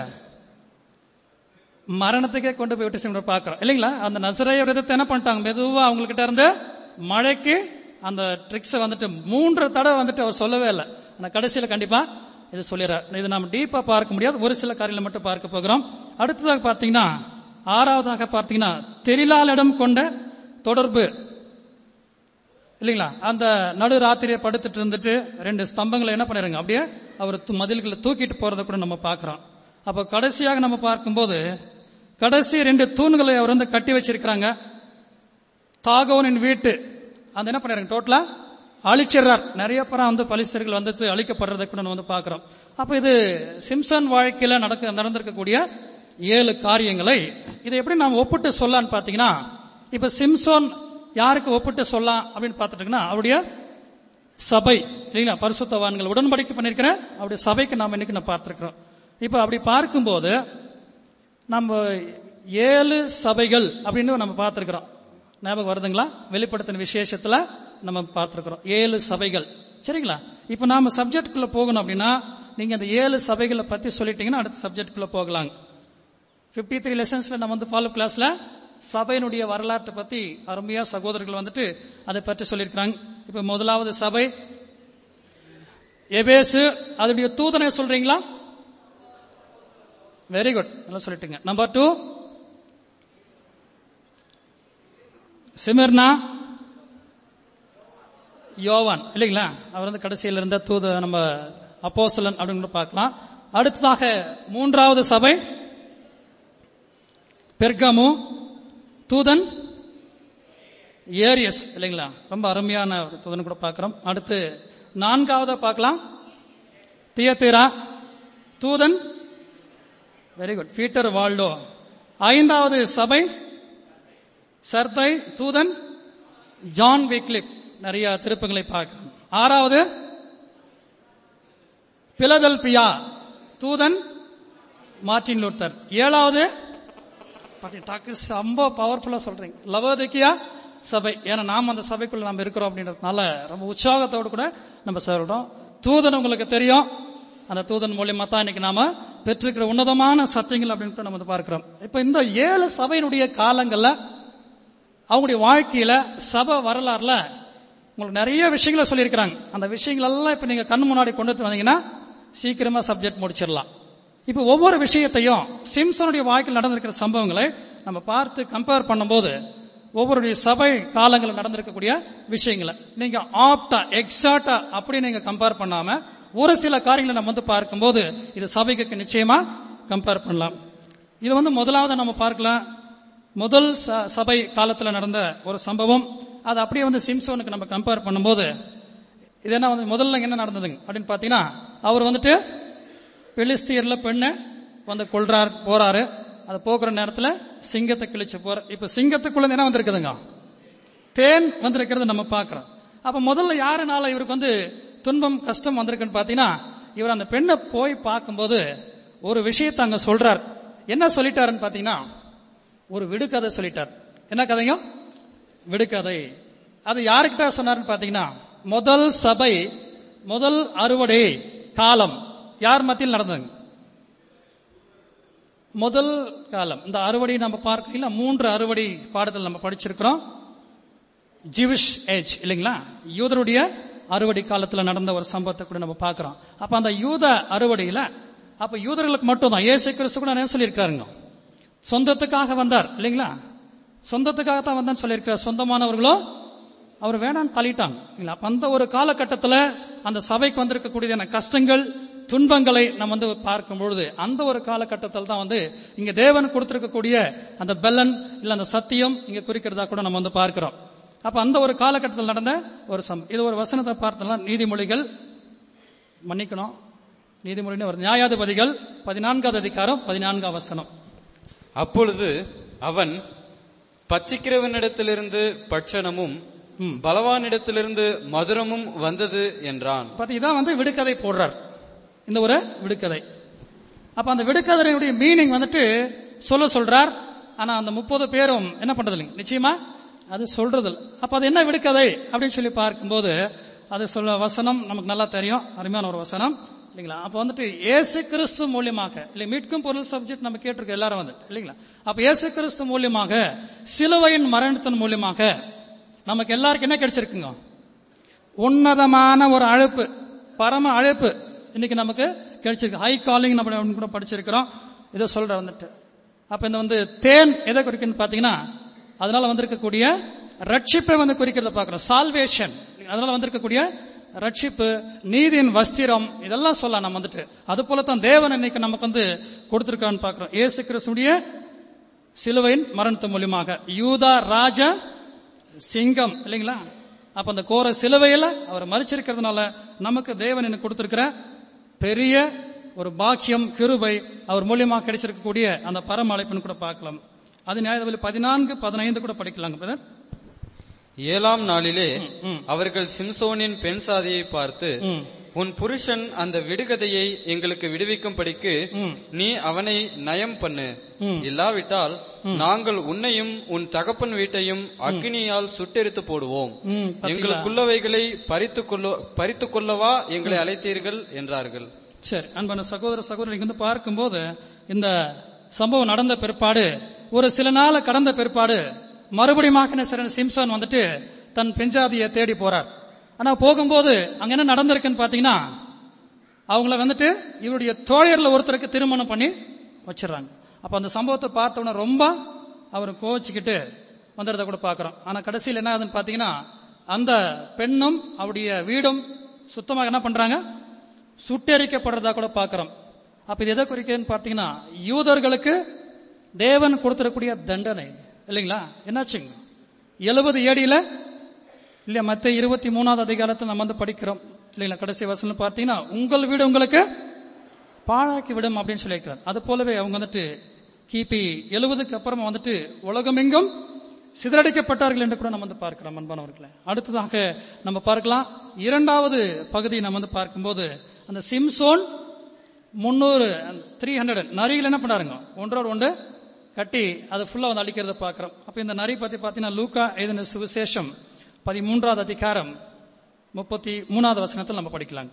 மரணத்துக்கே கொண்டு போய் விட்டு பார்க்கிறோம் இல்லைங்களா அந்த நசரைய விதத்தை என்ன பண்ணிட்டாங்க மெதுவா அவங்ககிட்ட இருந்து மழைக்கு அந்த ட்ரிக்ஸ் வந்துட்டு மூன்று தடவை வந்துட்டு அவர் சொல்லவே இல்லை ஆனா கடைசியில கண்டிப்பா இது சொல்லிடுறார் இது நம்ம டீப்பா பார்க்க முடியாது ஒரு சில காரியங்களை மட்டும் பார்க்க போகிறோம் அடுத்ததாக பார்த்தீங்கன்னா ஆறாவதாக பார்த்தீங்கன்னா தெளிலாளிடம் கொண்ட தொடர்பு இல்லைங்களா அந்த நடு ராத்திரியை படுத்துட்டு இருந்துட்டு ரெண்டு ஸ்தம்பங்களை என்ன பண்ணிருங்க அப்படியே அவர் து- மதில்களை தூக்கிட்டு போறதை கூட நம்ம பார்க்கிறோம் அப்ப கடைசியாக நம்ம பார்க்கும்போது கடைசி ரெண்டு தூண்களை அவர் வந்து கட்டி வச்சிருக்கிறாங்க தாகோனின் வீட்டு அந்த என்ன பண்ணிருங்க டோட்டலா அழிச்சிடுறார் நிறைய பேர் வந்து பலிஸ்தர்கள் வந்து அழிக்கப்படுறதை கூட நம்ம வந்து பார்க்கிறோம் அப்ப இது சிம்சன் வாழ்க்கையில நடக்க நடந்திருக்கக்கூடிய ஏழு காரியங்களை இதை எப்படி நாம் ஒப்பிட்டு சொல்லலாம்னு பாத்தீங்கன்னா இப்ப சிம்சோன் யாருக்கு ஒப்பிட்டு சொல்லலாம் அப்படின்னு பார்த்துட்டீங்கன்னா அவருடைய சபை இல்லைங்களா பரிசுத்தவான்கள் உடன்படிக்கை பண்ணிருக்கிறேன் அவருடைய சபைக்கு நாம் இன்னைக்கு நான் பார்த்திருக்கிறோம் இப்ப அப்படி பார்க்கும்போது நம்ம ஏழு சபைகள் அப்படின்னு நம்ம பார்த்திருக்கிறோம் ஞாபகம் வருதுங்களா வெளிப்படுத்தின விசேஷத்துல நம்ம பார்த்திருக்கிறோம் ஏழு சபைகள் சரிங்களா இப்ப நாம சப்ஜெக்டுக்குள்ள போகணும் அப்படின்னா நீங்க அந்த ஏழு சபைகளை பத்தி சொல்லிட்டீங்கன்னா அடுத்த சப்ஜெக்டுக்குள்ள போகலாம் 53 த்ரீ லெசன்ஸ்ல நம்ம வந்து ஃபாலோ கிளாஸ்ல சபையினுடைய வரலாற்றை பத்தி அருமையா சகோதரர்கள் வந்துட்டு அதை பற்றி சொல்லியிருக்கிறாங்க இப்ப முதலாவது சபை எபேசு அதனுடைய தூதனை சொல்றீங்களா வெரி குட் நல்லா சொல்லிட்டுங்க நம்பர் டூ சிமிர்னா யோவான் இல்லைங்களா அவர் வந்து கடைசியில் இருந்த தூத நம்ம அப்போஸ்தலன் அப்படின்னு கூட பார்க்கலாம் அடுத்ததாக மூன்றாவது சபை பெர்கமு தூதன் ஏரியஸ் இல்லைங்களா ரொம்ப அருமையான ஒரு தூதன் கூட பார்க்கிறோம் அடுத்து நான்காவது பார்க்கலாம் தியத்திரா தூதன் வெரி குட் பீட்டர் வால்டோ ஐந்தாவது சபை சர்தை தூதன் ஜான் விக்லிப் நிறைய திருப்பங்களை பார்க்கிறோம் ஆறாவது பிலதல்பியா தூதன் மார்ட்டின் லூத்தர் ஏழாவது பாத்தீங்க, டாக்கு ரொம்ப பவர்ஃபுல்லா சொல்றீங்க லவோதிக்கியா சபை ஏன்னா நாம் அந்த சபைக்குள்ள நம்ம இருக்கிறோம் அப்படின்றதுனால ரொம்ப உற்சாகத்தோடு கூட நம்ம சொல்றோம் தூதன் உங்களுக்கு தெரியும் அந்த தூதன் மூலியமா தான் இன்னைக்கு நாம பெற்றிருக்கிற உன்னதமான சத்தியங்கள் அப்படின்னு கூட நம்ம வந்து பார்க்கிறோம் இப்ப இந்த ஏழு சபையினுடைய காலங்கள்ல அவங்களுடைய வாழ்க்கையில சபை வரலாறுல உங்களுக்கு நிறைய விஷயங்களை சொல்லியிருக்கிறாங்க அந்த விஷயங்கள் எல்லாம் இப்ப நீங்க கண் முன்னாடி கொண்டு வந்து வந்தீங்கன்னா சீக்கிரமா சப்ஜெக்ட் முடிச்சிடலாம் இப்ப ஒவ்வொரு விஷயத்தையும் சிம்சனுடைய வாழ்க்கையில் நடந்திருக்கிற சம்பவங்களை நம்ம பார்த்து கம்பேர் பண்ணும்போது ஒவ்வொருடைய சபை காலங்களில் நடந்திருக்கக்கூடிய விஷயங்களை நீங்க ஆப்டா எக்ஸாக்டா அப்படி நீங்க கம்பேர் பண்ணாம ஒரு சில காரியங்களை நம்ம வந்து பார்க்கும்போது இது சபைக்கு நிச்சயமா கம்பேர் பண்ணலாம் இது வந்து முதலாவது நம்ம பார்க்கலாம் முதல் ச- சபை காலத்துல நடந்த ஒரு சம்பவம் அது அப்படியே வந்து சிம்சோனுக்கு நம்ம கம்பேர் பண்ணும்போது இது என்ன வந்து முதல்ல என்ன நடந்ததுங்க அப்படின்னு பாத்தீங்கன்னா அவர் வந்துட்டு பெலிஸ்தியர்ல பெண்ணை வந்து கொல்றார் போறாரு அது போக்குற நேரத்துல சிங்கத்தை கிழிச்சு போற இப்ப சிங்கத்துக்குள்ள என்ன வந்திருக்குதுங்க தேன் வந்திருக்கிறது நம்ம பார்க்கிறோம் அப்ப முதல்ல யாருனால இவருக்கு வந்து துன்பம் கஷ்டம் வந்திருக்குன்னு பாத்தீங்கன்னா இவர் அந்த பெண்ணை போய் பார்க்கும்போது ஒரு விஷயத்தை அங்க சொல்றார் என்ன சொல்லிட்டாருன்னு பாத்தீங்கன்னா ஒரு விடுகதை சொல்லிட்டார் என்ன கதைங்க விடுகதை அது யாருக்கிட்ட சொன்னாருன்னு பாத்தீங்கன்னா முதல் சபை முதல் அறுவடை காலம் யார் மத்தியில் நடந்ததுங்க முதல் காலம் இந்த அறுவடை நம்ம பார்க்கல மூன்று அறுவடை பாடத்தில் நம்ம படிச்சிருக்கிறோம் ஜிவிஷ் ஏஜ் இல்லைங்களா யூதருடைய அறுவடை காலத்துல நடந்த ஒரு சம்பவத்தை கூட நம்ம பார்க்கிறோம் அப்ப அந்த யூத அறுவடையில அப்ப யூதர்களுக்கு மட்டும் தான் ஏசு கிறிஸ்து கூட என்ன சொல்லியிருக்காருங்க சொந்தத்துக்காக வந்தார் இல்லைங்களா சொந்தத்துக்காக தான் வந்தான்னு சொல்லியிருக்கிறார் சொந்தமானவர்களோ அவர் வேணான்னு தள்ளிட்டாங்க இல்ல அப்ப அந்த ஒரு காலகட்டத்துல அந்த சபைக்கு வந்திருக்கக்கூடியதான கஷ்டங்கள் துன்பங்களை நம்ம வந்து பார்க்கும் பொழுது அந்த ஒரு காலகட்டத்தில் தான் வந்து இங்க தேவன் கொடுத்திருக்கக்கூடிய அந்த பெல்லன் இல்ல அந்த சத்தியம் இங்க குறிக்கிறதா கூட நம்ம வந்து பார்க்கிறோம் அப்ப அந்த ஒரு காலகட்டத்தில் நடந்த ஒரு சம் இது ஒரு வசனத்தை பார்த்தோம்னா நீதிமொழிகள் மன்னிக்கணும் நீதிமொழின்னு ஒரு நியாயாதிபதிகள் பதினான்காவது அதிகாரம் பதினான்காம் வசனம் அப்பொழுது அவன் பச்சிக்கிறவனிடத்திலிருந்து பட்சணமும் பலவானிடத்திலிருந்து மதுரமும் வந்தது என்றான் பார்த்து இதான் வந்து விடுகதை போடுறார் இந்த ஒரு விடுகதை அப்ப அந்த விடுகதையுடைய மீனிங் வந்துட்டு சொல்ல சொல்றார் ஆனா அந்த முப்பது பேரும் என்ன பண்றது இல்லைங்க நிச்சயமா அது சொல்றது இல்ல. அப்ப அது என்ன விடுகதை அப்படின்னு சொல்லி பார்க்கும்போது அது சொல்ல வசனம் நமக்கு நல்லா தெரியும் அருமையான ஒரு வசனம் இல்லைங்களா அப்ப வந்துட்டு இயேசு கிறிஸ்து மூலியமாக இல்லை மீட்கும் பொருள் சப்ஜெக்ட் நம்ம கேட்டிருக்கோம் எல்லாரும் வந்துட்டு இல்லைங்களா அப்ப இயேசு கிறிஸ்து மூலியமாக சிலுவையின் மரணத்தின் மூலியமாக நமக்கு எல்லாருக்கும் என்ன கிடைச்சிருக்குங்க உன்னதமான ஒரு அழைப்பு பரம அழைப்பு இன்னைக்கு நமக்கு கிடைச்சிருக்கு ஹை காலிங் நம்ம கூட படிச்சிருக்கிறோம் இதை சொல்ற வந்துட்டு அப்ப இந்த வந்து தேன் எதை குறிக்குன்னு பாத்தீங்கன்னா அதனால வந்திருக்கக்கூடிய ரட்சிப்பை வந்து குறிக்கிறத பார்க்கிறோம் சால்வேஷன் அதனால வந்திருக்கக்கூடிய ரட்சிப்பு நீதியின் வஸ்திரம் இதெல்லாம் சொல்லலாம் நம்ம வந்துட்டு அது போல தான் தேவன் இன்னைக்கு நமக்கு வந்து கொடுத்திருக்கான்னு பார்க்கிறோம் இயேசு கிறிஸ்துடைய சிலுவையின் மரணத்து மூலியமாக யூதா ராஜ சிங்கம் இல்லைங்களா அப்ப அந்த கோர சிலுவையில அவர் மறிச்சிருக்கிறதுனால நமக்கு தேவன் எனக்கு கொடுத்திருக்கிற பெரிய ஒரு பாக்கியம் கிருபை அவர் மூலியமாக கிடைச்சிருக்கக்கூடிய அந்த பரம அழைப்புன்னு கூட பார்க்கலாம் அது நியாயத்தில் பதினான்கு பதினைந்து கூட படிக்கலாங்க பிரதர் ஏழாம் நாளிலே ம். அவர்கள் சிம்சோனின் பெண் சாதியை பார்த்து ம். உன் புருஷன் அந்த விடுகதையை எங்களுக்கு விடுவிக்கும்படிக்கு ம். நீ அவனை நயம் பண்ணு ம். இல்லாவிட்டால் நாங்கள் உன்னையும் உன் தகப்பன் வீட்டையும் அக்னியால் சுட்டெரித்து போடுவோம் ம், பாத்தீங்களா? எங்களுக்குள்ளவைகளை பறித்துக் கொள்ள பறித்துக் கொள்ளவா எங்களை அழைத்தீர்கள் என்றார்கள் சரி அன்பான சகோதர சகோதரி வந்து பார்க்கும்போது இந்த சம்பவம் நடந்த பிற்பாடு ஒரு சில நாள் கடந்த பிற்பாடு மறுபடியும் சிம்சன் வந்துட்டு தன் பெஞ்சாதியை தேடி போறார் ஆனா போகும்போது அங்க என்ன நடந்திருக்குன்னு பாத்தீங்கன்னா அவங்கள வந்துட்டு இவருடைய தோழர்ல ஒருத்தருக்கு திருமணம் பண்ணி வச்சிடறாங்க அப்ப அந்த சம்பவத்தை பார்த்தவன ரொம்ப அவர் கோச்சிக்கிட்டு வந்துடுறத கூட பார்க்கிறோம் ஆனா கடைசியில் என்ன ஆகுதுன்னு பாத்தீங்கன்னா அந்த பெண்ணும் அவருடைய வீடும் சுத்தமாக என்ன பண்றாங்க சுட்டெரிக்கப்படுறதா கூட பார்க்கிறோம் அப்ப இது எதை குறிக்குதுன்னு பார்த்தீங்கன்னா யூதர்களுக்கு தேவன் கொடுத்திருக்கக்கூடிய தண்டனை இல்லைங்களா என்னாச்சுங்க எழுபது ஏடியில இல்ல மத்த இருபத்தி மூணாவது அதிகாரத்தை நம்ம வந்து படிக்கிறோம் இல்லைங்களா கடைசி வசனம் பார்த்தீங்கன்னா உங்கள் வீடு உங்களுக்கு பாழாக்கி விடும் அப்படின்னு சொல்லியிருக்கிறார் அது போலவே அவங்க வந்துட்டு கிபி எழுபதுக்கு அப்புறமா வந்துட்டு உலகமெங்கும் சிதறடிக்கப்பட்டார்கள் என்று கூட நம்ம வந்து பார்க்கிறோம் அன்பானவர்களே அடுத்ததாக நம்ம பார்க்கலாம் இரண்டாவது பகுதி நம்ம வந்து பார்க்கும்போது அந்த சிம்சோன் முன்னூறு த்ரீ ஹண்ட்ரட் நரிகள் என்ன பண்ணாருங்க ஒன்றோடு ஒன்று கட்டி அதை ஃபுல்லா வந்து அழிக்கிறத பார்க்கிறோம் அப்ப இந்த நரி பத்தி பார்த்தீங்கன்னா லூக்கா எழுதின சுவிசேஷம் பதிமூன்றாவது அதிகாரம் முப்பத்தி மூணாவது வசனத்தில் நம்ம படிக்கலாங்க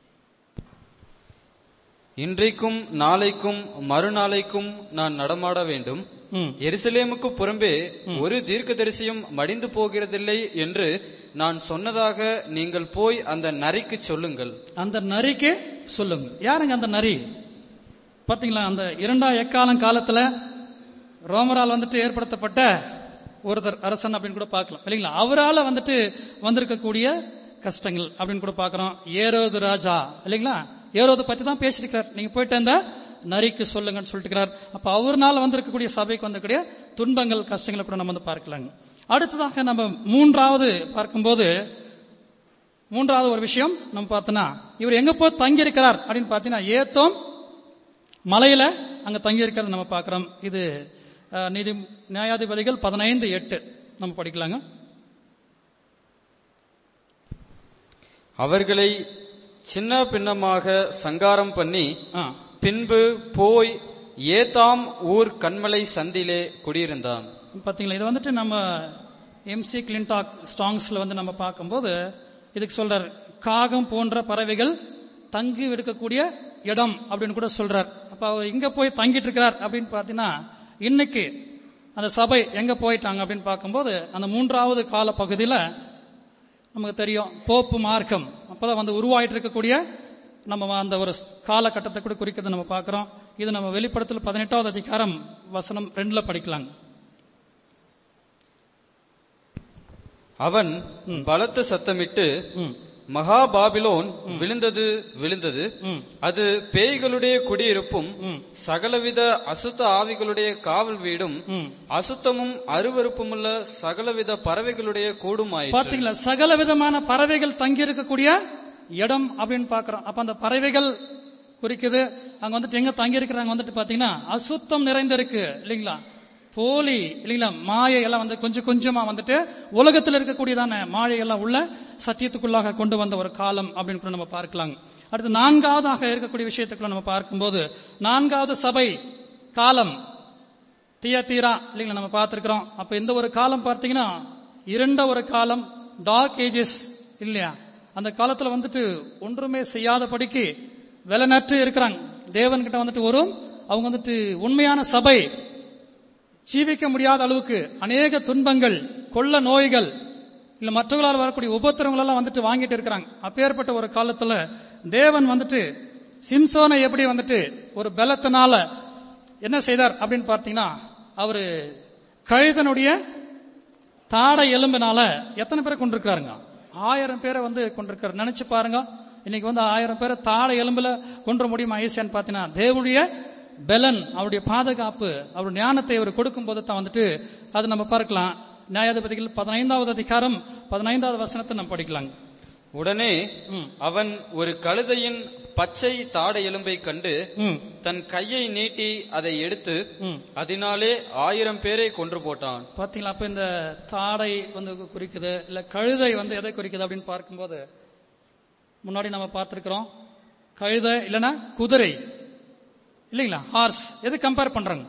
இன்றைக்கும் நாளைக்கும் மறுநாளைக்கும் நான் நடமாட வேண்டும் ம். எருசலேமுக்கு புறம்பே ஒரு தீர்க்கதரிசியும் மடிந்து போகிறதில்லை என்று நான் சொன்னதாக நீங்கள் போய் அந்த நரிக்கு சொல்லுங்கள் அந்த நரிக்கு சொல்லுங்க யாருங்க அந்த நரி பாத்தீங்களா அந்த இரண்டாம் எக்காலம் காலத்துல ரோமரால் வந்துட்டு ஏற்படுத்தப்பட்ட ஒருத்தர் அரசன் அப்படின்னு கூட பார்க்கலாம் இல்லைங்களா அவரால வந்துட்டு வந்திருக்கக்கூடிய கஷ்டங்கள் அப்படின்னு கூட பார்க்கிறோம் ஏரோது ராஜா இல்லைங்களா ஏரோது பத்தி தான் பேசிருக்கிறார் நீங்க போயிட்டு அந்த நரிக்கு சொல்லுங்கன்னு சொல்லிட்டு இருக்கிறார் அப்ப அவர்னால வந்திருக்கக்கூடிய சபைக்கு வந்திருக்கக்கூடிய துன்பங்கள் கஷ்டங்களை கூட நம்ம வந்து பார்க்கலாங்க அடுத்ததாக நம்ம மூன்றாவது பார்க்கும்போது மூன்றாவது ஒரு விஷயம் நம்ம பார்த்தோம்னா இவர் எங்க போய் தங்கி இருக்கிறார் அப்படின்னு பார்த்தீங்கன்னா ஏத்தோம் மலையில அங்க தங்கி இருக்கிறத நம்ம பார்க்கிறோம் இது அஹ், நீதி நியாயாதிபதிகள் பதினைந்து எட்டு நம்ம படிக்கலாங்க அவர்களை சின்ன பின்னமாக சங்காரம் பண்ணி ஆ, பின்பு போய் ஏதாம் ஊர் கண்மலை சந்திலே குடியிருந்தான் பாத்தீங்களா இது வந்துட்டு நம்ம எம்சி கிளின்டாக் ஸ்டாங்ஸ்ல வந்து நம்ம பார்க்கும்போது இதுக்கு சொல்றார் காகம் போன்ற பறவைகள் தங்கி இருக்கக்கூடிய இடம் அப்படின்னு கூட சொல்றார் அப்ப அப்ப அவர் இங்க போய் தங்கிட்டு இருக்கிறார் அப்படின்னு பாத்தீங்கன்னா இன்னைக்கு அந்த சபை எங்க போயிட்டாங்க அப்படின்னு பார்க்கும்போது அந்த மூன்றாவது கால பகுதியில நமக்கு தெரியும் போப்பு மார்க்கம் அப்பதான் வந்து உருவாயிட்டு இருக்கக்கூடிய நம்ம அந்த ஒரு காலகட்டத்தை கூட குறிக்கிறது நம்ம பார்க்கிறோம் இது நம்ம வெளிப்படத்தில் பதினெட்டாவது அதிகாரம் வசனம் ரெண்டுல படிக்கலாங்க அவன் பலத்த சத்தமிட்டு ம், மகா பாபிலோன் விழுந்தது விழுந்தது ம், அது பேய்களுடைய குடியிருப்பும் ம். சகலவித அசுத்த ஆவிகளுடைய காவல் வீடும் ம். அசுத்தமும் அருவருப்புமுள்ள சகலவித பறவைகளுடைய கூடுமாயிற்று பாத்தீங்களா சகல விதமான பறவைகள் தங்கி இருக்கக்கூடிய இடம் அப்படின்னு பாக்குறோம் அப்ப அந்த பறவைகள் குறிக்குது அங்க வந்துட்டு எங்க தங்கி இருக்கிறாங்க வந்துட்டு பாத்தீங்கன்னா அசுத்தம் நிறைந்திருக்கு இல்லைங்களா போலி இல்லைங்களா மாயை எல்லாம் வந்து கொஞ்சம் கொஞ்சமா வந்துட்டு உலகத்தில் இருக்கக்கூடியதான மாயை எல்லாம் உள்ள சத்தியத்துக்குள்ளாக கொண்டு வந்த ஒரு காலம் அப்படின்னு கூட நம்ம பார்க்கலாங்க அடுத்து நான்காவதாக இருக்கக்கூடிய விஷயத்துக்குள்ள நம்ம பார்க்கும்போது நான்காவது சபை காலம் தியத்தீரா இல்லைங்களா நம்ம பார்த்திருக்கிறோம் அப்ப இந்த ஒரு காலம் பார்த்தீங்கன்னா இருண்ட ஒரு காலம் டார்க் ஏஜஸ் இல்லையா அந்த காலத்துல வந்துட்டு ஒன்றுமே செய்யாதபடிக்கு வெலநற்று இருக்கிறாங்க தேவன் கிட்ட வந்துட்டு ஒரு அவங்க வந்துட்டு உண்மையான சபை ஜீவிக்க முடியாத அளவுக்கு அநேக துன்பங்கள் கொள்ள நோய்கள் இல்ல மற்றவர்களால் வரக்கூடிய உபத்திரங்கள் எல்லாம் வந்துட்டு வாங்கிட்டு இருக்கிறாங்க அப்பேற்பட்ட ஒரு காலத்துல தேவன் வந்துட்டு சிம்சோனை எப்படி வந்துட்டு ஒரு பலத்தினால என்ன செய்தார் அப்படின்னு பார்த்தீங்கன்னா அவரு கழுதனுடைய தாடை எலும்பினால எத்தனை பேரை கொண்டிருக்கிறாருங்க ஆயிரம் பேரை வந்து கொண்டிருக்காரு நினைச்சு பாருங்க இன்னைக்கு வந்து ஆயிரம் பேரை தாடை எலும்புல கொன்ற முடியுமா ஈசியான்னு பார்த்தீங்கன்னா தேவனுடைய பெலன் அவருடைய பாதுகாப்பு அவருடைய ஞானத்தை அவர் கொடுக்கும் போது தான் வந்துட்டு அது நம்ம பார்க்கலாம் நியாயாதிபதிகள் பதினைந்தாவது அதிகாரம் பதினைந்தாவது வசனத்தை நம்ம படிக்கலாங்க உடனே ம். அவன் ஒரு கழுதையின் பச்சை தாடை எலும்பை கண்டு ம் தன் கையை நீட்டி அதை எடுத்து ம் அதனாலே ஆயிரம் பேரை கொன்று போட்டான் பாத்தீங்களா அப்ப இந்த தாடை வந்து குறிக்குது இல்ல கழுதை வந்து எதை குறிக்குது அப்படின்னு பார்க்கும்போது முன்னாடி நம்ம பார்த்திருக்கிறோம் கழுதை இல்லைன்னா குதிரை இல்லைங்களா ஹார்ஸ் எது கம்பேர் பண்றாங்க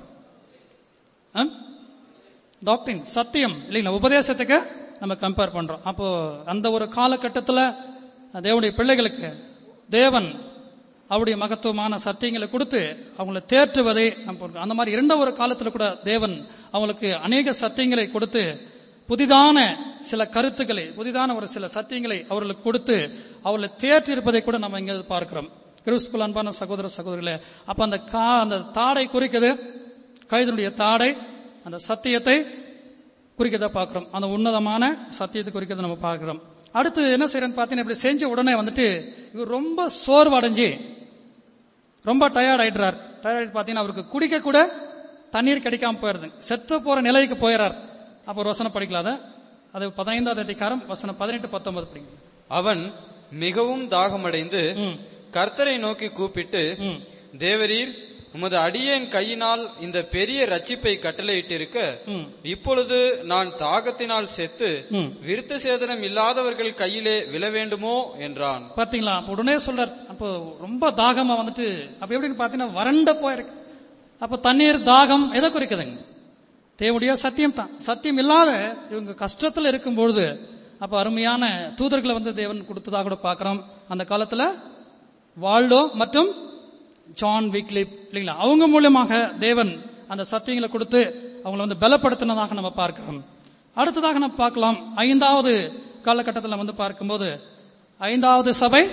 டாக்டரின் சத்தியம் இல்லைங்களா உபதேசத்துக்கு நம்ம கம்பேர் பண்றோம் அப்போ அந்த ஒரு காலகட்டத்தில் தேவனுடைய பிள்ளைகளுக்கு தேவன் அவருடைய மகத்துவமான சத்தியங்களை கொடுத்து அவங்களை தேற்றுவதை நம்ம பார்க்கிறோம். அந்த மாதிரி இரண்ட ஒரு காலத்துல கூட தேவன் அவங்களுக்கு அநேக சத்தியங்களை கொடுத்து புதிதான சில கருத்துக்களை புதிதான ஒரு சில சத்தியங்களை அவர்களுக்கு கொடுத்து அவர்களை தேற்றி இருப்பதை கூட நம்ம இங்க பார்க்கிறோம் கிறிஸ்துக்குள் அன்பான சகோதர சகோதரிகளே அப்ப அந்த கா அந்த தாடை குறிக்குது கழுதனுடைய தாடை அந்த சத்தியத்தை குறிக்கிறத பார்க்கிறோம் அந்த உன்னதமான சத்தியத்தை குறிக்கிறத நம்ம பார்க்கிறோம் அடுத்து என்ன செய்யறேன்னு பார்த்தீங்கன்னா இப்படி செஞ்ச உடனே வந்துட்டு இவர் ரொம்ப சோர்வடைஞ்சு ரொம்ப டயர்ட் ஆயிடுறார் டயர்ட் பார்த்தீங்கன்னா அவருக்கு குடிக்க கூட தண்ணீர் கிடைக்காம போயிருது செத்து போற நிலைக்கு போயிடுறார் அப்போ ஒரு வசனம் படிக்கலாத அது பதினைந்தாவது அதிகாரம் வசனம் பதினெட்டு பத்தொன்பது படிங்க அவன் மிகவும் தாகமடைந்து ம் கர்த்தரை நோக்கி கூப்பிட்டு ம் தேவரீர் உமது அடியேன் கையினால் இந்த பெரிய ரட்சிப்பை கட்டளையிட்டிருக்க ம் இப்பொழுது நான் தாகத்தினால் செத்து ம் விருத்த சேதனம் இல்லாதவர்கள் கையிலே விழ வேண்டுமோ என்றான் பாத்தீங்களா அப்ப உடனே சொல்றார் அப்போ ரொம்ப தாகமா வந்துட்டு அப்ப எப்படின்னு பாத்தீங்கன்னா வறண்ட போயிருக்கு அப்ப தண்ணீர் தாகம் எதை குறிக்குதுங்க தேவனுடைய சத்தியம் தான் சத்தியம் இல்லாத இவங்க கஷ்டத்துல இருக்கும் பொழுது அப்ப அருமையான தூதர்களை வந்து தேவன் கொடுத்ததாக கூட பார்க்கிறோம் அந்த காலத்துல வால்டோ மற்றும் ஜான் விக்லிப் இல்லைங்களா அவங்க மூலியமாக தேவன் அந்த சத்தியங்களை கொடுத்து அவங்களை வந்து பலப்படுத்தினதாக நம்ம பார்க்கிறோம் அடுத்ததாக நம்ம பார்க்கலாம் ஐந்தாவது காலகட்டத்தில் வந்து பார்க்கும்போது ஐந்தாவது சபை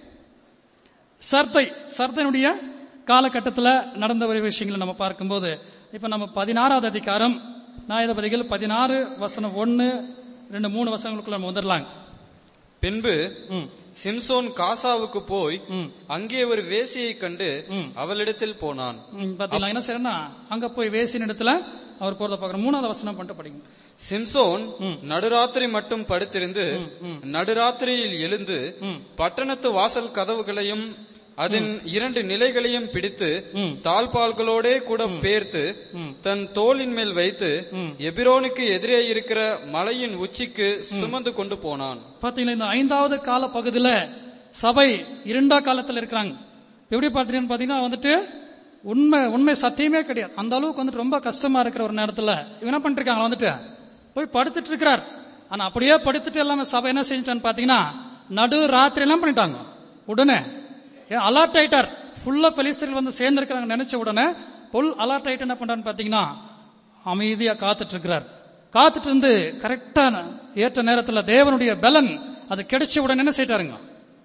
சர்தை சர்தையினுடைய காலகட்டத்தில் நடந்த ஒரு விஷயங்களை நம்ம பார்க்கும்போது இப்ப நம்ம பதினாறாவது அதிகாரம் நியாயாதிபதிகள் பதினாறு வசனம் ஒன்னு ரெண்டு மூணு வசனங்களுக்குள்ள நம்ம வந்துடலாங்க பின்பு ம் சிம்சோன் காசாவுக்கு போய் ம் அங்கே ஒரு வேசியை கண்டு ம். அவளிடத்தில் போனான் ம், பாத்தீங்களா என்ன செய்யறேன்னா அங்க போய் வேசின் இடத்துல அவர் போறத பாக்குறோம் மூணாவது வசனம் பண்ணிட்டு படிங்க சிம்சோன் ம். நடுராத்திரி மட்டும் படுத்திருந்து ம். நடுராத்திரியில் எழுந்து ம். பட்டணத்து வாசல் கதவுகளையும் அதன் இரண்டு நிலைகளையும் பிடித்து ம். தாழ்பால்களோடே கூட பேர்த்து ம். தன் தோளின் மேல் வைத்து ம். எபிரோனுக்கு எதிரே இருக்கிற மலையின் உச்சிக்கு சுமந்து கொண்டு போனான் பாத்தீங்களா இந்த ஐந்தாவது கால பகுதியில சபை இரண்டா காலத்துல இருக்கிறாங்க எப்படி பார்த்தீங்கன்னு பாத்தீங்கன்னா வந்துட்டு உண்மை உண்மை சத்தியமே கிடையாது அந்த அளவுக்கு வந்துட்டு ரொம்ப கஷ்டமா இருக்கிற ஒரு நேரத்துல இவங்க என்ன பண்ணிட்டு இருக்காங்க வந்துட்டு போய் படுத்துட்டு இருக்கிறார் ஆனா அப்படியே படுத்துட்டு எல்லாமே சபை என்ன செஞ்சுட்டான்னு பாத்தீங்கன்னா நடு ராத்திரி எல்லாம் பண்ணிட்டாங்க உடனே அலர்ட் ஆயிட்டார் ஃபுல்லா பெலிஸ்தர்கள் வந்து சேர்ந்திருக்கிறாங்க நினைச்ச உடனே புல் அலர்ட் ஆயிட்டு என்ன பண்றான்னு பாத்தீங்கன்னா அமைதியா காத்துட்டு இருக்கிறார் காத்துட்டு இருந்து கரெக்டா ஏற்ற நேரத்துல தேவனுடைய பலன் அது கிடைச்ச உடனே என்ன செய்யிட்டாருங்க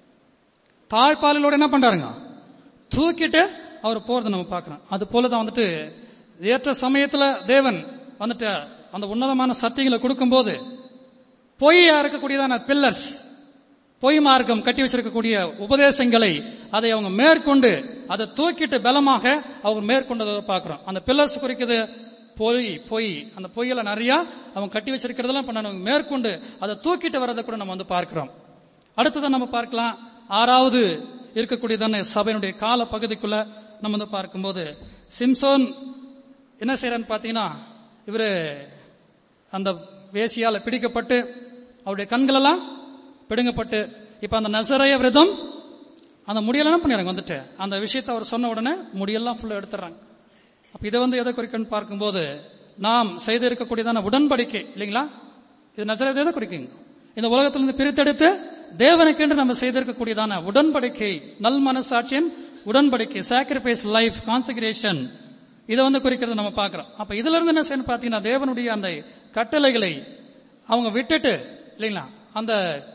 தாழ்பாலோட என்ன பண்றாருங்க தூக்கிட்டு அவர் போறதை நம்ம பார்க்கிறோம் அது போலதான் வந்துட்டு ஏற்ற சமயத்துல தேவன் வந்துட்டு அந்த உன்னதமான சத்தியங்களை கொடுக்கும்போது பொய்யா இருக்கக்கூடியதான பில்லர்ஸ் பொய் மார்க்கம் கட்டி வச்சிருக்கக்கூடிய உபதேசங்களை அதை அவங்க மேற்கொண்டு அதை தூக்கிட்டு பலமாக அவங்க மேற்கொண்டதை பார்க்கிறோம் அந்த பில்லர்ஸ் குறிக்கிறது பொய் பொய் அந்த பொய்யில நிறைய அவங்க கட்டி வச்சிருக்கிறதெல்லாம் பண்ண மேற்கொண்டு அதை தூக்கிட்டு வர்றதை கூட நம்ம வந்து பார்க்கிறோம் அடுத்ததை நம்ம பார்க்கலாம் ஆறாவது இருக்கக்கூடியதான சபையினுடைய கால பகுதிக்குள்ள நம்ம வந்து பார்க்கும்போது சிம்சோன் என்ன செய்யறான்னு பாத்தீங்கன்னா இவரு அந்த வேசியால பிடிக்கப்பட்டு அவருடைய கண்களெல்லாம் பிடுங்கப்பட்டு இப்ப அந்த நசரைய விரதம் அந்த முடியெல்லாம் என்ன பண்ணிடுறாங்க வந்துட்டு அந்த விஷயத்தை அவர் சொன்ன உடனே முடியெல்லாம் ஃபுல்லா எடுத்துறாங்க அப்ப இதை வந்து எதை குறிக்குன்னு பார்க்கும்போது நாம் செய்து இருக்கக்கூடியதான உடன்படிக்கை இல்லைங்களா இது நசரத்தை எதை குறிக்குங்க இந்த உலகத்திலிருந்து பிரித்தெடுத்து தேவனுக்கென்று நம்ம செய்திருக்கக்கூடியதான உடன்படிக்கை நல் மனசாட்சியின் உடன்படிக்கை சாக்ரிஃபைஸ் லைஃப் கான்சகிரேஷன் இதை வந்து குறிக்கிறது நம்ம பார்க்கிறோம் அப்ப இதுல இருந்து என்ன செய்யணும் பாத்தீங்கன்னா தேவனுடைய அந்த கட்டளைகளை அவங்க விட்டுட்டு இல்லைங்களா அந்த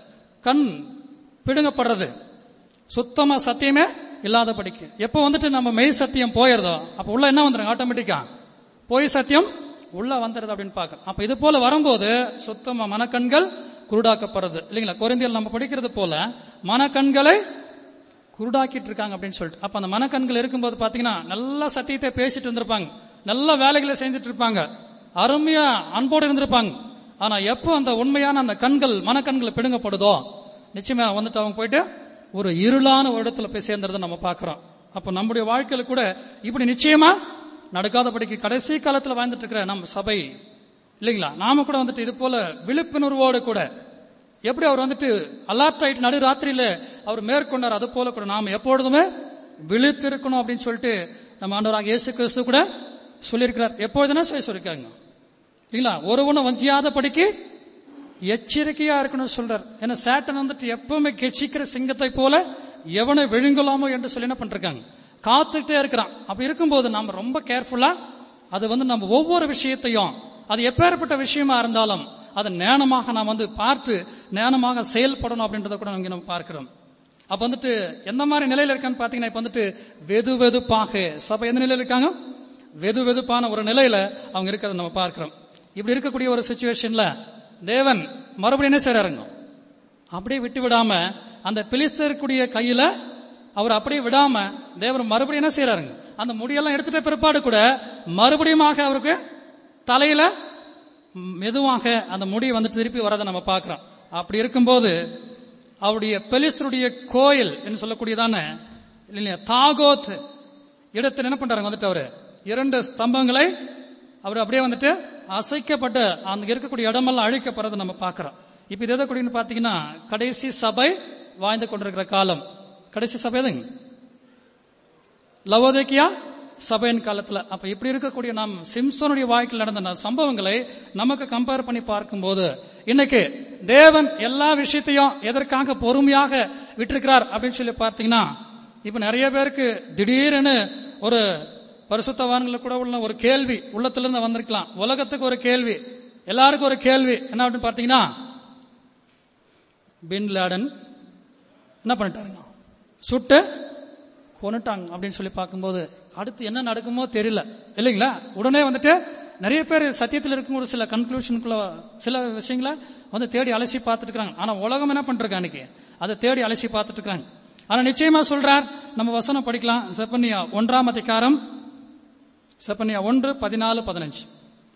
கண் பிடுங்கப்படுறது சுத்தமா சத்தியமே இல்லாத படிக்கு எப்ப வந்துட்டு நம்ம மெய் சத்தியம் போயிருதோ அப்ப உள்ள என்ன வந்துடும் ஆட்டோமேட்டிக்கா பொய் சத்தியம் உள்ள வந்துருது அப்படின்னு பார்க்க அப்ப இது போல வரும்போது சுத்தமா மனக்கண்கள் குருடாக்கப்படுறது இல்லைங்களா குறைந்தியல் நம்ம படிக்கிறது போல மனக்கண்களை குருடாக்கிட்டு இருக்காங்க அப்படின்னு சொல்லிட்டு அப்ப அந்த மனக்கண்கள் இருக்கும்போது பாத்தீங்கன்னா நல்ல சத்தியத்தை பேசிட்டு இருந்திருப்பாங்க நல்ல வேலைகளை செஞ்சுட்டு இருப்பாங்க அருமையா அன்போடு இருந்திருப்பாங்க ஆனா எப்போ அந்த உண்மையான அந்த கண்கள் மனக்கண்கள் பிடுங்கப்படுதோ நிச்சயமா வந்துட்டு அவங்க போயிட்டு ஒரு இருளான ஒரு இடத்துல போய் சேர்ந்துறத நம்ம பார்க்கிறோம் அப்ப நம்முடைய வாழ்க்கையில கூட இப்படி நிச்சயமா நடக்காதபடிக்கு கடைசி காலத்துல வாழ்ந்துட்டு இருக்கிற நம்ம சபை இல்லைங்களா நாம கூட வந்துட்டு இது போல விழிப்புணர்வோடு கூட எப்படி அவர் வந்துட்டு அலர்ட் ஆயிட்டு நடு ராத்திரியில அவர் மேற்கொண்டார் அது போல கூட நாம எப்பொழுதுமே விழித்திருக்கணும் அப்படின்னு சொல்லிட்டு நம்ம ஆண்டவராக இயேசு கிறிஸ்து கூட சொல்லியிருக்கிறார் எப்பொழுதுனா செய்ய சொல்லியிருக்காங்க இல்லைங்களா ஒருவனும் வஞ்சியாத படிக்கு எச்சரிக்கையா இருக்கணும்னு சொல்றார் ஏன்னா சேட்டன் வந்துட்டு எப்பவுமே கெச்சிக்கிற சிங்கத்தை போல எவனை விழுங்கலாமோ என்று சொல்லி என்ன பண்றாங்க காத்துக்கிட்டே இருக்கிறான் அப்படி இருக்கும்போது நாம ரொம்ப கேர்ஃபுல்லா அது வந்து நம்ம ஒவ்வொரு விஷயத்தையும் அது எப்பேற்பட்ட விஷயமா இருந்தாலும் அதை ஞானமாக நாம் வந்து பார்த்து ஞானமாக செயல்படணும் அப்படின்றத கூட இங்க நம்ம பார்க்கிறோம் அப்ப வந்துட்டு எந்த மாதிரி நிலையில இருக்கான்னு பாத்தீங்கன்னா இப்ப வந்துட்டு வெது வெதுப்பாக சபை எந்த நிலையில இருக்காங்க வெது வெதுப்பான ஒரு நிலையில அவங்க இருக்கிறத நம்ம பார்க்கிறோம் இப்படி இருக்கக்கூடிய ஒரு சுச்சுவேஷன்ல தேவன் மறுபடியும் என்ன செய்யறாருங்க அப்படியே விட்டு விடாம அந்த பிலிஸ்தருக்குடைய கையில அவர் அப்படியே விடாம தேவர் மறுபடியும் என்ன செய்யறாருங்க அந்த முடியெல்லாம் எடுத்துட்ட பிற்பாடு கூட மறுபடியுமாக அவருக்கு தலையில மெதுவாக அந்த முடி வந்து திருப்பி வரதை நம்ம பார்க்கிறோம் அப்படி இருக்கும்போது அவருடைய பெலிஸ்தருடைய கோயில் என்று சொல்லக்கூடியதான இல்லையா தாகோத் இடத்துல என்ன பண்றாங்க வந்துட்டு அவரு இரண்டு ஸ்தம்பங்களை அவர் அப்படியே வந்துட்டு அசைக்கப்பட்ட அங்க இருக்கக்கூடிய இடமெல்லாம் அழிக்கப்படுறதை நம்ம பார்க்கிறோம் இப்ப இது எதை கூடியன்னு பாத்தீங்கன்னா கடைசி சபை வாழ்ந்து கொண்டிருக்கிற காலம் கடைசி சபை எதுங்க லவோதேக்கியா சபையின் காலத்துல அப்ப இப்படி இருக்கக்கூடிய நாம் சிம்சோனுடைய வாழ்க்கையில் நடந்த ந- சம்பவங்களை நமக்கு கம்பேர் பண்ணி பார்க்கும்போது இன்னைக்கு தேவன் எல்லா விஷயத்தையும் எதற்காக பொறுமையாக விட்டிருக்கிறார் அப்படின்னு சொல்லி பார்த்தீங்கன்னா இப்ப நிறைய பேருக்கு திடீர்னு ஒரு பரிசுத்தவான்கள் கூட உள்ள ஒரு கேள்வி உள்ளத்திலிருந்து வந்திருக்கலாம் உலகத்துக்கு ஒரு கேள்வி எல்லாருக்கும் ஒரு கேள்வி என்ன அப்படின்னு பார்த்தீங்கன்னா பின் லேடன் என்ன பண்ணிட்டாருங்க சுட்டு கொண்டுட்டாங்க அப்படின்னு சொல்லி பார்க்கும்போது அடுத்து என்ன நடக்குமோ தெரியல இல்லைங்களா உடனே வந்துட்டு நிறைய பேர் சத்தியத்தில் இருக்கும் ஒரு சில கன்க்ளூஷனுக்குள்ள சில விஷயங்களை வந்து தேடி அலசி பார்த்துட்டு இருக்காங்க ஆனா உலகம் என்ன பண்றாங்க அன்னைக்கு அதை தேடி அலசி பார்த்துட்டு இருக்காங்க ஆனா நிச்சயமா சொல்றார் நம்ம வசனம் படிக்கலாம் செப்பனியா ஒன்றாம் அதிகாரம் செப்பனியா ஒன்று பதினாலு பதினஞ்சு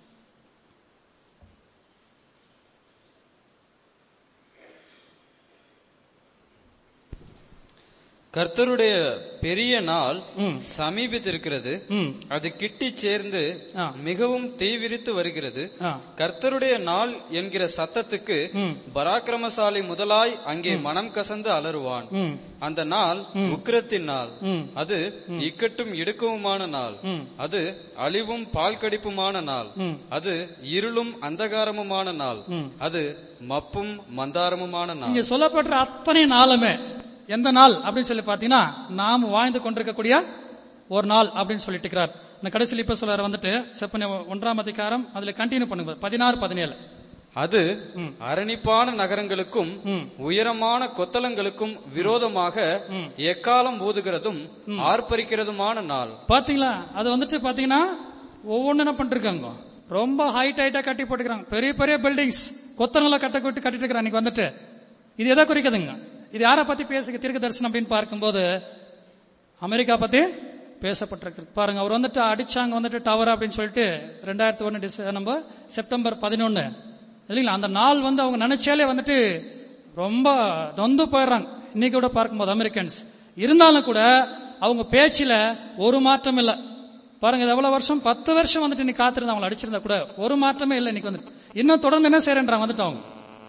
கர்த்தருடைய பெரிய நாள் சமீபித்திருக்கிறது ம் அது கிட்டி சேர்ந்து ஆ. மிகவும் தீவிரித்து வருகிறது ஆ கர்த்தருடைய நாள் என்கிற சத்தத்துக்கு ம் பராக்கிரமசாலி முதலாய் அங்கே மனம் கசந்து அலறுவான் ம் அந்த நாள் உக்கிரத்தின் நாள் ம் அது இக்கட்டும் இடுக்கவுமான நாள் ம். அது அழிவும் பால் கடிப்புமான நாள் ம். அது இருளும் அந்தகாரமுமான நாள் ம். அது மப்பும் மந்தாரமுமான நாள் இங்க சொல்லப்படுற அத்தனை நாளுமே எந்த நாள் அப்படின்னு சொல்லி பாத்தீங்கன்னா நாம் வாழ்ந்து கொண்டிருக்கக்கூடிய ஒரு நாள் அப்படின்னு சொல்லிட்டு இருக்கிறார் இந்த கடைசியில் இப்ப சொல்றாரு வந்துட்டு செப்பன ஒன்றாம் அதிகாரம் அதுல கண்டினியூ பண்ணுங்க பதினாறு பதினேழு அது அரணிப்பான நகரங்களுக்கும் உயரமான கொத்தளங்களுக்கும் விரோதமாக எக்காலம் ஊதுகிறதும் ஆர்ப்பரிக்கிறதுமான நாள் பாத்தீங்களா அது வந்துட்டு பாத்தீங்கன்னா ஒவ்வொன்னு என்ன பண்ணிருக்காங்க ரொம்ப ஹைட் ஹைட்டா கட்டி போட்டுக்கிறாங்க பெரிய பெரிய பில்டிங்ஸ் கொத்தனங்களை கட்ட கொட்டு கட்டிட்டு இருக்கிறாங்க இன்னைக்கு வந்துட்டு இது எதை குறிக்குதுங்க இது யாரை பத்தி பேசுக தீர்க்க தரிசனம் அப்படின்னு பார்க்கும்போது அமெரிக்கா பத்தி பேசப்பட்டிருக்கு பாருங்க அவர் வந்துட்டு அடிச்சாங்க வந்துட்டு டவர் அப்படின்னு சொல்லிட்டு ரெண்டாயிரத்தி ஒன்னு டிச நம்ம செப்டம்பர் பதினொன்னு இல்லைங்களா அந்த நாள் வந்து அவங்க நினைச்சாலே வந்துட்டு ரொம்ப நொந்து போயிடுறாங்க இன்னைக்கு கூட பார்க்கும்போது அமெரிக்கன்ஸ் இருந்தாலும் கூட அவங்க பேச்சில ஒரு மாற்றம் இல்ல பாருங்க இது எவ்வளவு வருஷம் பத்து வருஷம் வந்துட்டு இன்னைக்கு காத்திருந்தா அவங்களை அடிச்சிருந்தா கூட ஒரு மாற்றமே இல்லை இன்னைக்கு வந்துட்டு இன்னும் தொடர்ந்து என்ன செய்யறேன்றாங்க வந்துட்டு அவங்க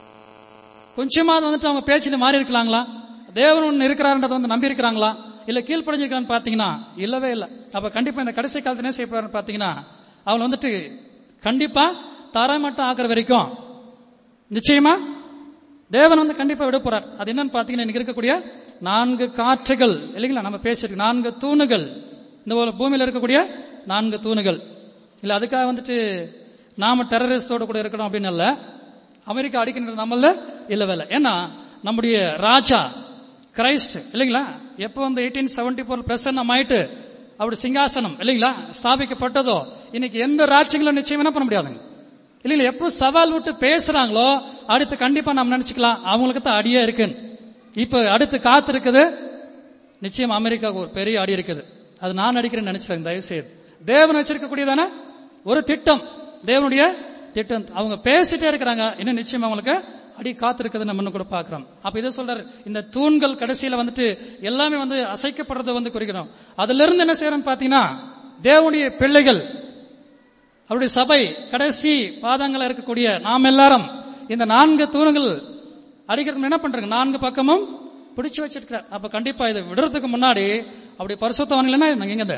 கொஞ்சமாவது வந்துட்டு அவங்க பேச்சில மாறி இருக்கலாங்களா தேவன் ஒன்று இருக்கிறாருன்றத வந்து நம்பி இருக்கிறாங்களா இல்ல கீழ்ப்படைஞ்சிருக்கான்னு பாத்தீங்கன்னா இல்லவே இல்ல அப்ப கண்டிப்பா இந்த கடைசி காலத்துல என்ன செய்யப்படுறாரு பாத்தீங்கன்னா அவங்க வந்துட்டு கண்டிப்பா தரமட்டம் ஆக்குற வரைக்கும் நிச்சயமா தேவன் வந்து கண்டிப்பா விட போறார் அது என்னன்னு பாத்தீங்கன்னா இன்னைக்கு இருக்கக்கூடிய நான்கு காற்றுகள் இல்லைங்களா நம்ம பேசிட்டு நான்கு தூணுகள் இந்த ஒரு பூமியில இருக்கக்கூடிய நான்கு தூணுகள் இல்ல அதுக்காக வந்துட்டு நாம டெரரிஸ்டோட கூட இருக்கணும் அப்படின்னு இல்ல அமெரிக்கா அடிக்கின்ற நம்மள இல்லவே இல்லை ஏன்னா நம்முடைய ராஜா கிரைஸ்ட் இல்லைங்களா எப்போ வந்து எயிட்டீன் செவன்டி ஃபோர் பிரசன்னம் ஆயிட்டு அப்படி சிங்காசனம் இல்லைங்களா ஸ்தாபிக்கப்பட்டதோ இன்னைக்கு எந்த ராஜ்யங்களும் நிச்சயம் என்ன பண்ண முடியாதுங்க இல்லைங்களா எப்போ சவால் விட்டு பேசுறாங்களோ அடுத்து கண்டிப்பா நம்ம நினைச்சுக்கலாம் அவங்களுக்கு தான் அடியே இருக்குன்னு இப்ப அடுத்து காத்து இருக்குது நிச்சயம் அமெரிக்காவுக்கு ஒரு பெரிய அடி இருக்குது அது நான் அடிக்கிறேன்னு நினைச்சிருக்கேன் தயவு செய்து தேவன் வச்சிருக்கக்கூடியதான ஒரு திட்டம் தேவனுடைய திட்டம் அவங்க பேசிட்டே இருக்கிறாங்க இன்னும் நிச்சயம் அவங்களுக்கு அடி காத்திருக்கிறது நம்ம இன்னும் கூட பாக்குறோம் அப்ப இதை சொல்றாரு இந்த தூண்கள் கடைசியில வந்துட்டு எல்லாமே வந்து அசைக்கப்படுறதை வந்து குறிக்கிறோம் அதுல இருந்து என்ன செய்யறோம் பாத்தீங்கன்னா தேவனுடைய பிள்ளைகள் அவருடைய சபை கடைசி பாதங்கள் இருக்கக்கூடிய நாம் எல்லாரும் இந்த நான்கு தூணுகள் அடிக்கிறதுக்கு என்ன பண்றாங்க நான்கு பக்கமும் பிடிச்சு வச்சிருக்கிறார் அப்ப கண்டிப்பா இதை விடுறதுக்கு முன்னாடி அப்படி பரிசுத்தவன்கள் எங்க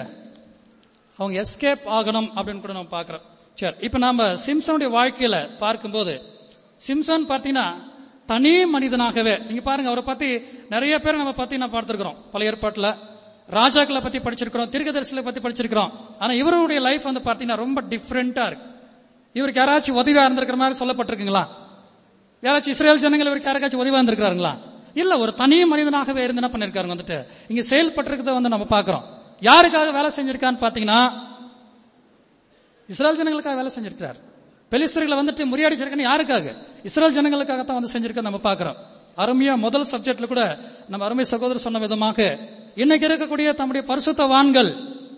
அவங்க எஸ்கேப் ஆகணும் அப்படின்னு கூட நம்ம பாக்குறோம் சரி இப்ப நாம சிம்சனுடைய வாழ்க்கையில பார்க்கும்போது சிம்சன் பார்த்தீங்கன்னா தனி மனிதனாகவே நீங்க பாருங்க அவரை பத்தி நிறைய பேர் நம்ம பத்தி நான் பார்த்திருக்கிறோம் பழைய ஏற்பாட்டுல ராஜாக்களை பத்தி படிச்சிருக்கிறோம் தீர்க்கதரிசிகளை பத்தி படிச்சிருக்கிறோம் ஆனா இவருடைய லைஃப் வந்து பாத்தீங்கன்னா ரொம்ப டிஃப்ரெண்டா இருக்கு இவருக்கு யாராச்சும் உதவியா இருந்திருக்கிற மாதிரி சொல்லப்பட்டிருக்குங்களா யாராச்சும் இஸ்ரேல் ஜனங்கள் இவருக்கு யாராச்சும் உதவியா இருந்திருக்கிறாங்களா இல்ல ஒரு தனி மனிதனாகவே இருந்து என்ன பண்ணிருக்காருங்க வந்துட்டு இங்க செயல்பட்டிருக்கிறத வந்து நம்ம பாக்குறோம் யாருக்காக வேலை செஞ்சிருக்கான்னு பாத்தீங்கன்னா இஸ்ரேல் ஜனங்களுக்காக வேலை செஞ்சிருக்கிறார் பெலிஸ்தர்களை வந்துட்டு முறியடிச்சிருக்கன்னு யாருக்காக இஸ்ரேல் ஜனங்களுக்காக தான் வந்து செஞ்சிருக்க நம்ம பாக்குறோம் அருமையா முதல் சப்ஜெக்ட்ல கூட நம்ம அருமை சகோதரர் சொன்ன விதமாக இன்னைக்கு இருக்கக்கூடிய தம்முடைய பரிசுத்தவான்கள்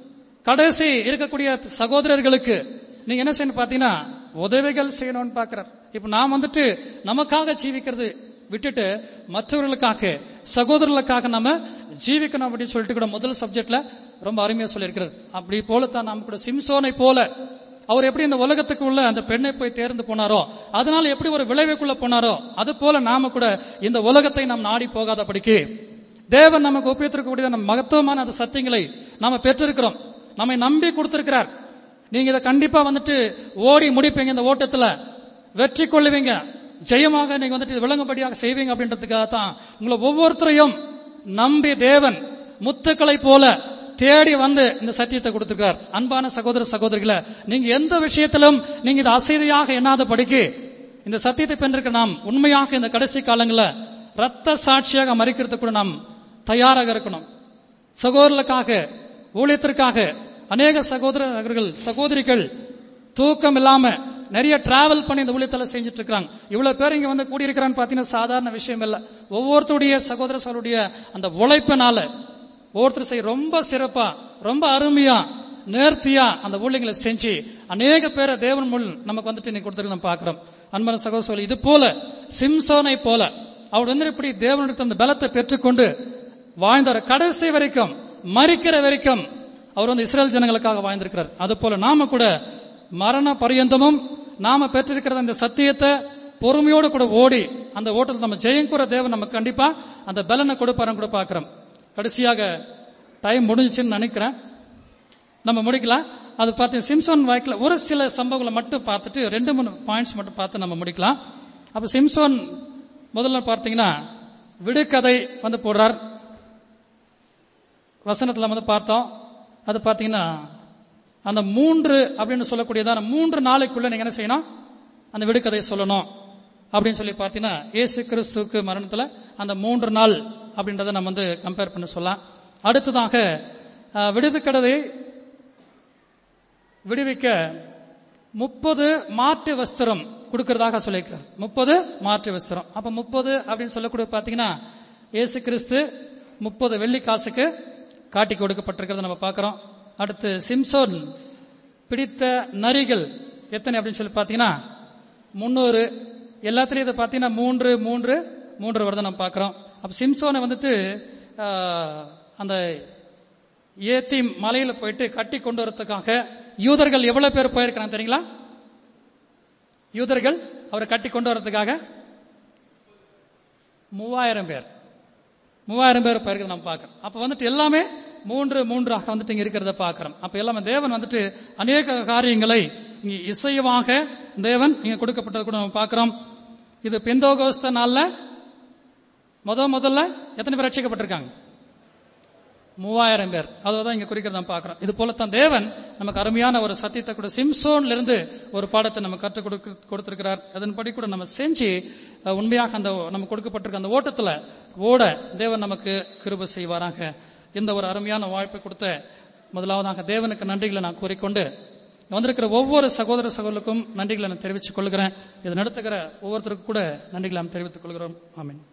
கடைசி இருக்கக்கூடிய சகோதரர்களுக்கு நீங்க என்ன செய்யணும் பாத்தீங்கன்னா உதவிகள் செய்யணும்னு பாக்குறார் இப்ப நாம் வந்துட்டு நமக்காக ஜீவிக்கிறது விட்டுட்டு மற்றவர்களுக்காக சகோதரர்களுக்காக நம்ம ஜீவிக்கணும் அப்படின்னு சொல்லிட்டு கூட முதல் சப்ஜெக்ட்ல ரொம்ப அருமையா சொல்லியிருக்கிறார் அப்படி போலத்தான் நம்ம கூட சிம்சோனை போல அவர் எப்படி இந்த உலகத்துக்கு உள்ள அந்த பெண்ணை போய் தேர்ந்து போனாரோ அதனால எப்படி ஒரு விளைவுக்குள்ள போனாரோ அது போல நாம கூட இந்த உலகத்தை நாம் நாடி போகாதபடிக்கு தேவன் நமக்கு ஒப்பித்திருக்கக்கூடிய நம்ம மகத்துவமான அந்த சத்தியங்களை நாம பெற்றிருக்கிறோம் நம்மை நம்பி கொடுத்திருக்கிறார் நீங்க இதை கண்டிப்பா வந்துட்டு ஓடி முடிப்பீங்க இந்த ஓட்டத்துல வெற்றி கொள்ளுவீங்க ஜெயமாக நீங்க வந்துட்டு இது விளங்கும்படியாக செய்வீங்க அப்படின்றதுக்காக தான் உங்களை ஒவ்வொருத்தரையும் நம்பி தேவன் முத்துக்களை போல தேடி வந்து இந்த சத்தியத்தை கொடுத்திருக்கார் அன்பான சகோதர சகோதரிகளை நீங்க எந்த விஷயத்திலும் நீங்க இது அசைதியாக எண்ணாத படிக்கு இந்த சத்தியத்தை பெற்றிருக்க நாம் உண்மையாக இந்த கடைசி காலங்களில் ரத்த சாட்சியாக மறிக்கிறதுக்கு கூட நாம் தயாராக இருக்கணும் சகோதரர்களுக்காக ஊழியத்திற்காக அநேக சகோதரர்கள் சகோதரிகள் தூக்கம் இல்லாம நிறைய டிராவல் பண்ணி இந்த ஊழியத்தில் செஞ்சுட்டு இருக்காங்க இவ்வளவு பேர் இங்க வந்து கூடியிருக்கிறான்னு பாத்தீங்கன்னா சாதாரண விஷயம் இல்ல ஒவ்வொருத்தருடைய சகோதர சகோதரிய அந்த உழைப்பினால ஒவ்வொருத்தர் செய்ய ரொம்ப சிறப்பா ரொம்ப அருமையா நேர்த்தியா அந்த ஊழியங்களை செஞ்சு அநேக பேரை தேவன் முன் நமக்கு வந்துட்டு இன்னைக்கு கொடுத்துருக்கு நம்ம பாக்குறோம் அன்பான சகோதர சகோதரி இது போல சிம்சோனை போல அவர் வந்து இப்படி தேவனுடைய அந்த பலத்தை பெற்றுக்கொண்டு வாழ்ந்தார் கடைசி வரைக்கும் மறிக்கிற வரைக்கும் அவர் வந்து இஸ்ரேல் ஜனங்களுக்காக வாழ்ந்திருக்கிறார் அது போல நாம கூட மரண பரியந்தமும் நாம பெற்றிருக்கிற அந்த சத்தியத்தை பொறுமையோடு கூட ஓடி அந்த ஓட்டத்தில் நம்ம ஜெயம் கூற தேவன் நமக்கு கண்டிப்பா அந்த பலனை கொடுப்பாரு கூட பாக்குறோம் கடைசியாக டைம் முடிஞ்சுச்சுன்னு நினைக்கிறேன் நம்ம முடிக்கலாம் அது பார்த்து சிம்சோன் வாய்க்கில் ஒரு சில சம்பவங்களை மட்டும் பார்த்துட்டு ரெண்டு மூணு பாயிண்ட்ஸ் மட்டும் பார்த்து நம்ம முடிக்கலாம் அப்ப சிம்சோன் முதல்ல பார்த்தீங்கன்னா விடுகதை வந்து போடுறார் வசனத்துல வந்து பார்த்தோம் அது பார்த்தீங்கன்னா அந்த மூன்று அப்படின்னு சொல்லக்கூடியதான மூன்று நாளைக்குள்ள நீங்க என்ன செய்யணும் அந்த விடுகதையை சொல்லணும் அப்படின்னு சொல்லி பார்த்தீங்கன்னா இயேசு கிறிஸ்துவுக்கு மரணத்துல அந்த மூன்று நாள் அப்படின்றத நம்ம வந்து கம்பேர் பண்ண சொல்லலாம் அடுத்ததாக அஹ், விடுவிக்கடதை விடுவிக்க முப்பது மாற்று வஸ்திரம் கொடுக்கறதாக சொல்லியிருக்கார் முப்பது மாற்று வஸ்திரம் அப்ப முப்பது அப்படின்னு சொல்லக்கூடிய பாத்தீங்கன்னா இயேசு கிறிஸ்து முப்பது வெள்ளி காசுக்கு காட்டி கொடுக்கப்பட்டிருக்கிறத நம்ம பார்க்கிறோம் அடுத்து சிம்சோன் பிடித்த நரிகள் எத்தனை அப்படின்னு சொல்லி பார்த்தீங்கன்னா முன்னூறு எல்லாத்துலயும் இதை பார்த்தீங்கன்னா மூன்று மூன்று மூன்று வருடம் நம்ம பார்க்கிறோம் அப்ப சிம்சோனை வந்துட்டு ஆஹ், அந்த ஏத்தி மலையில போயிட்டு கட்டி கொண்டு வரதுக்காக யூதர்கள் எவ்வளவு பேர் போயிருக்கிறாங்க தெரியுங்களா யூதர்கள் அவரை கட்டி கொண்டு வரதுக்காக மூவாயிரம் பேர் மூவாயிரம் பேர் போயிருக்கிறது நம்ம பார்க்கிறோம் அப்ப வந்துட்டு எல்லாமே மூன்று மூன்றாக வந்துட்டு இங்க இருக்கிறத பார்க்கிறோம் அப்ப எல்லாமே தேவன் வந்துட்டு அநேக காரியங்களை இங்க இசைவாக தேவன் இங்க கொடுக்கப்பட்டது கூட நம்ம பார்க்கிறோம் இது பெந்தோகோஸ்த நாள்ல முத முதல்ல எத்தனை பேர் ரட்சிக்கப்பட்டிருக்காங்க மூவாயிரம் பேர் அதுதான் இங்க குறிக்கிறத நம்ம பார்க்கிறோம் இது போலத்தான் தேவன் நமக்கு அருமையான ஒரு சத்தியத்தை கூட சிம்சோன்ல இருந்து ஒரு பாடத்தை நம்ம கற்றுக் கொடுக்க கொடுத்திருக்கிறார் அதன்படி கூட நம்ம செஞ்சு அஹ், உண்மையாக அந்த நம்ம கொடுக்கப்பட்டிருக்க அந்த ஓட்டத்துல ஓட தேவன் நமக்கு கிருபை செய்வாராக இந்த ஒரு அருமையான வாய்ப்பை கொடுத்த முதலாவதாக தேவனுக்கு நன்றிகளை நான் கூறிக்கொண்டு வந்திருக்கிற ஒவ்வொரு சகோதர சகோதரருக்கும் நன்றிகளை நான் தெரிவித்துக் கொள்கிறேன் இதை நடத்துகிற ஒவ்வொருத்தருக்கும் கூட நன்றிகளை நாம் தெரிவித்துக் கொள்கிறோம் ஆமென்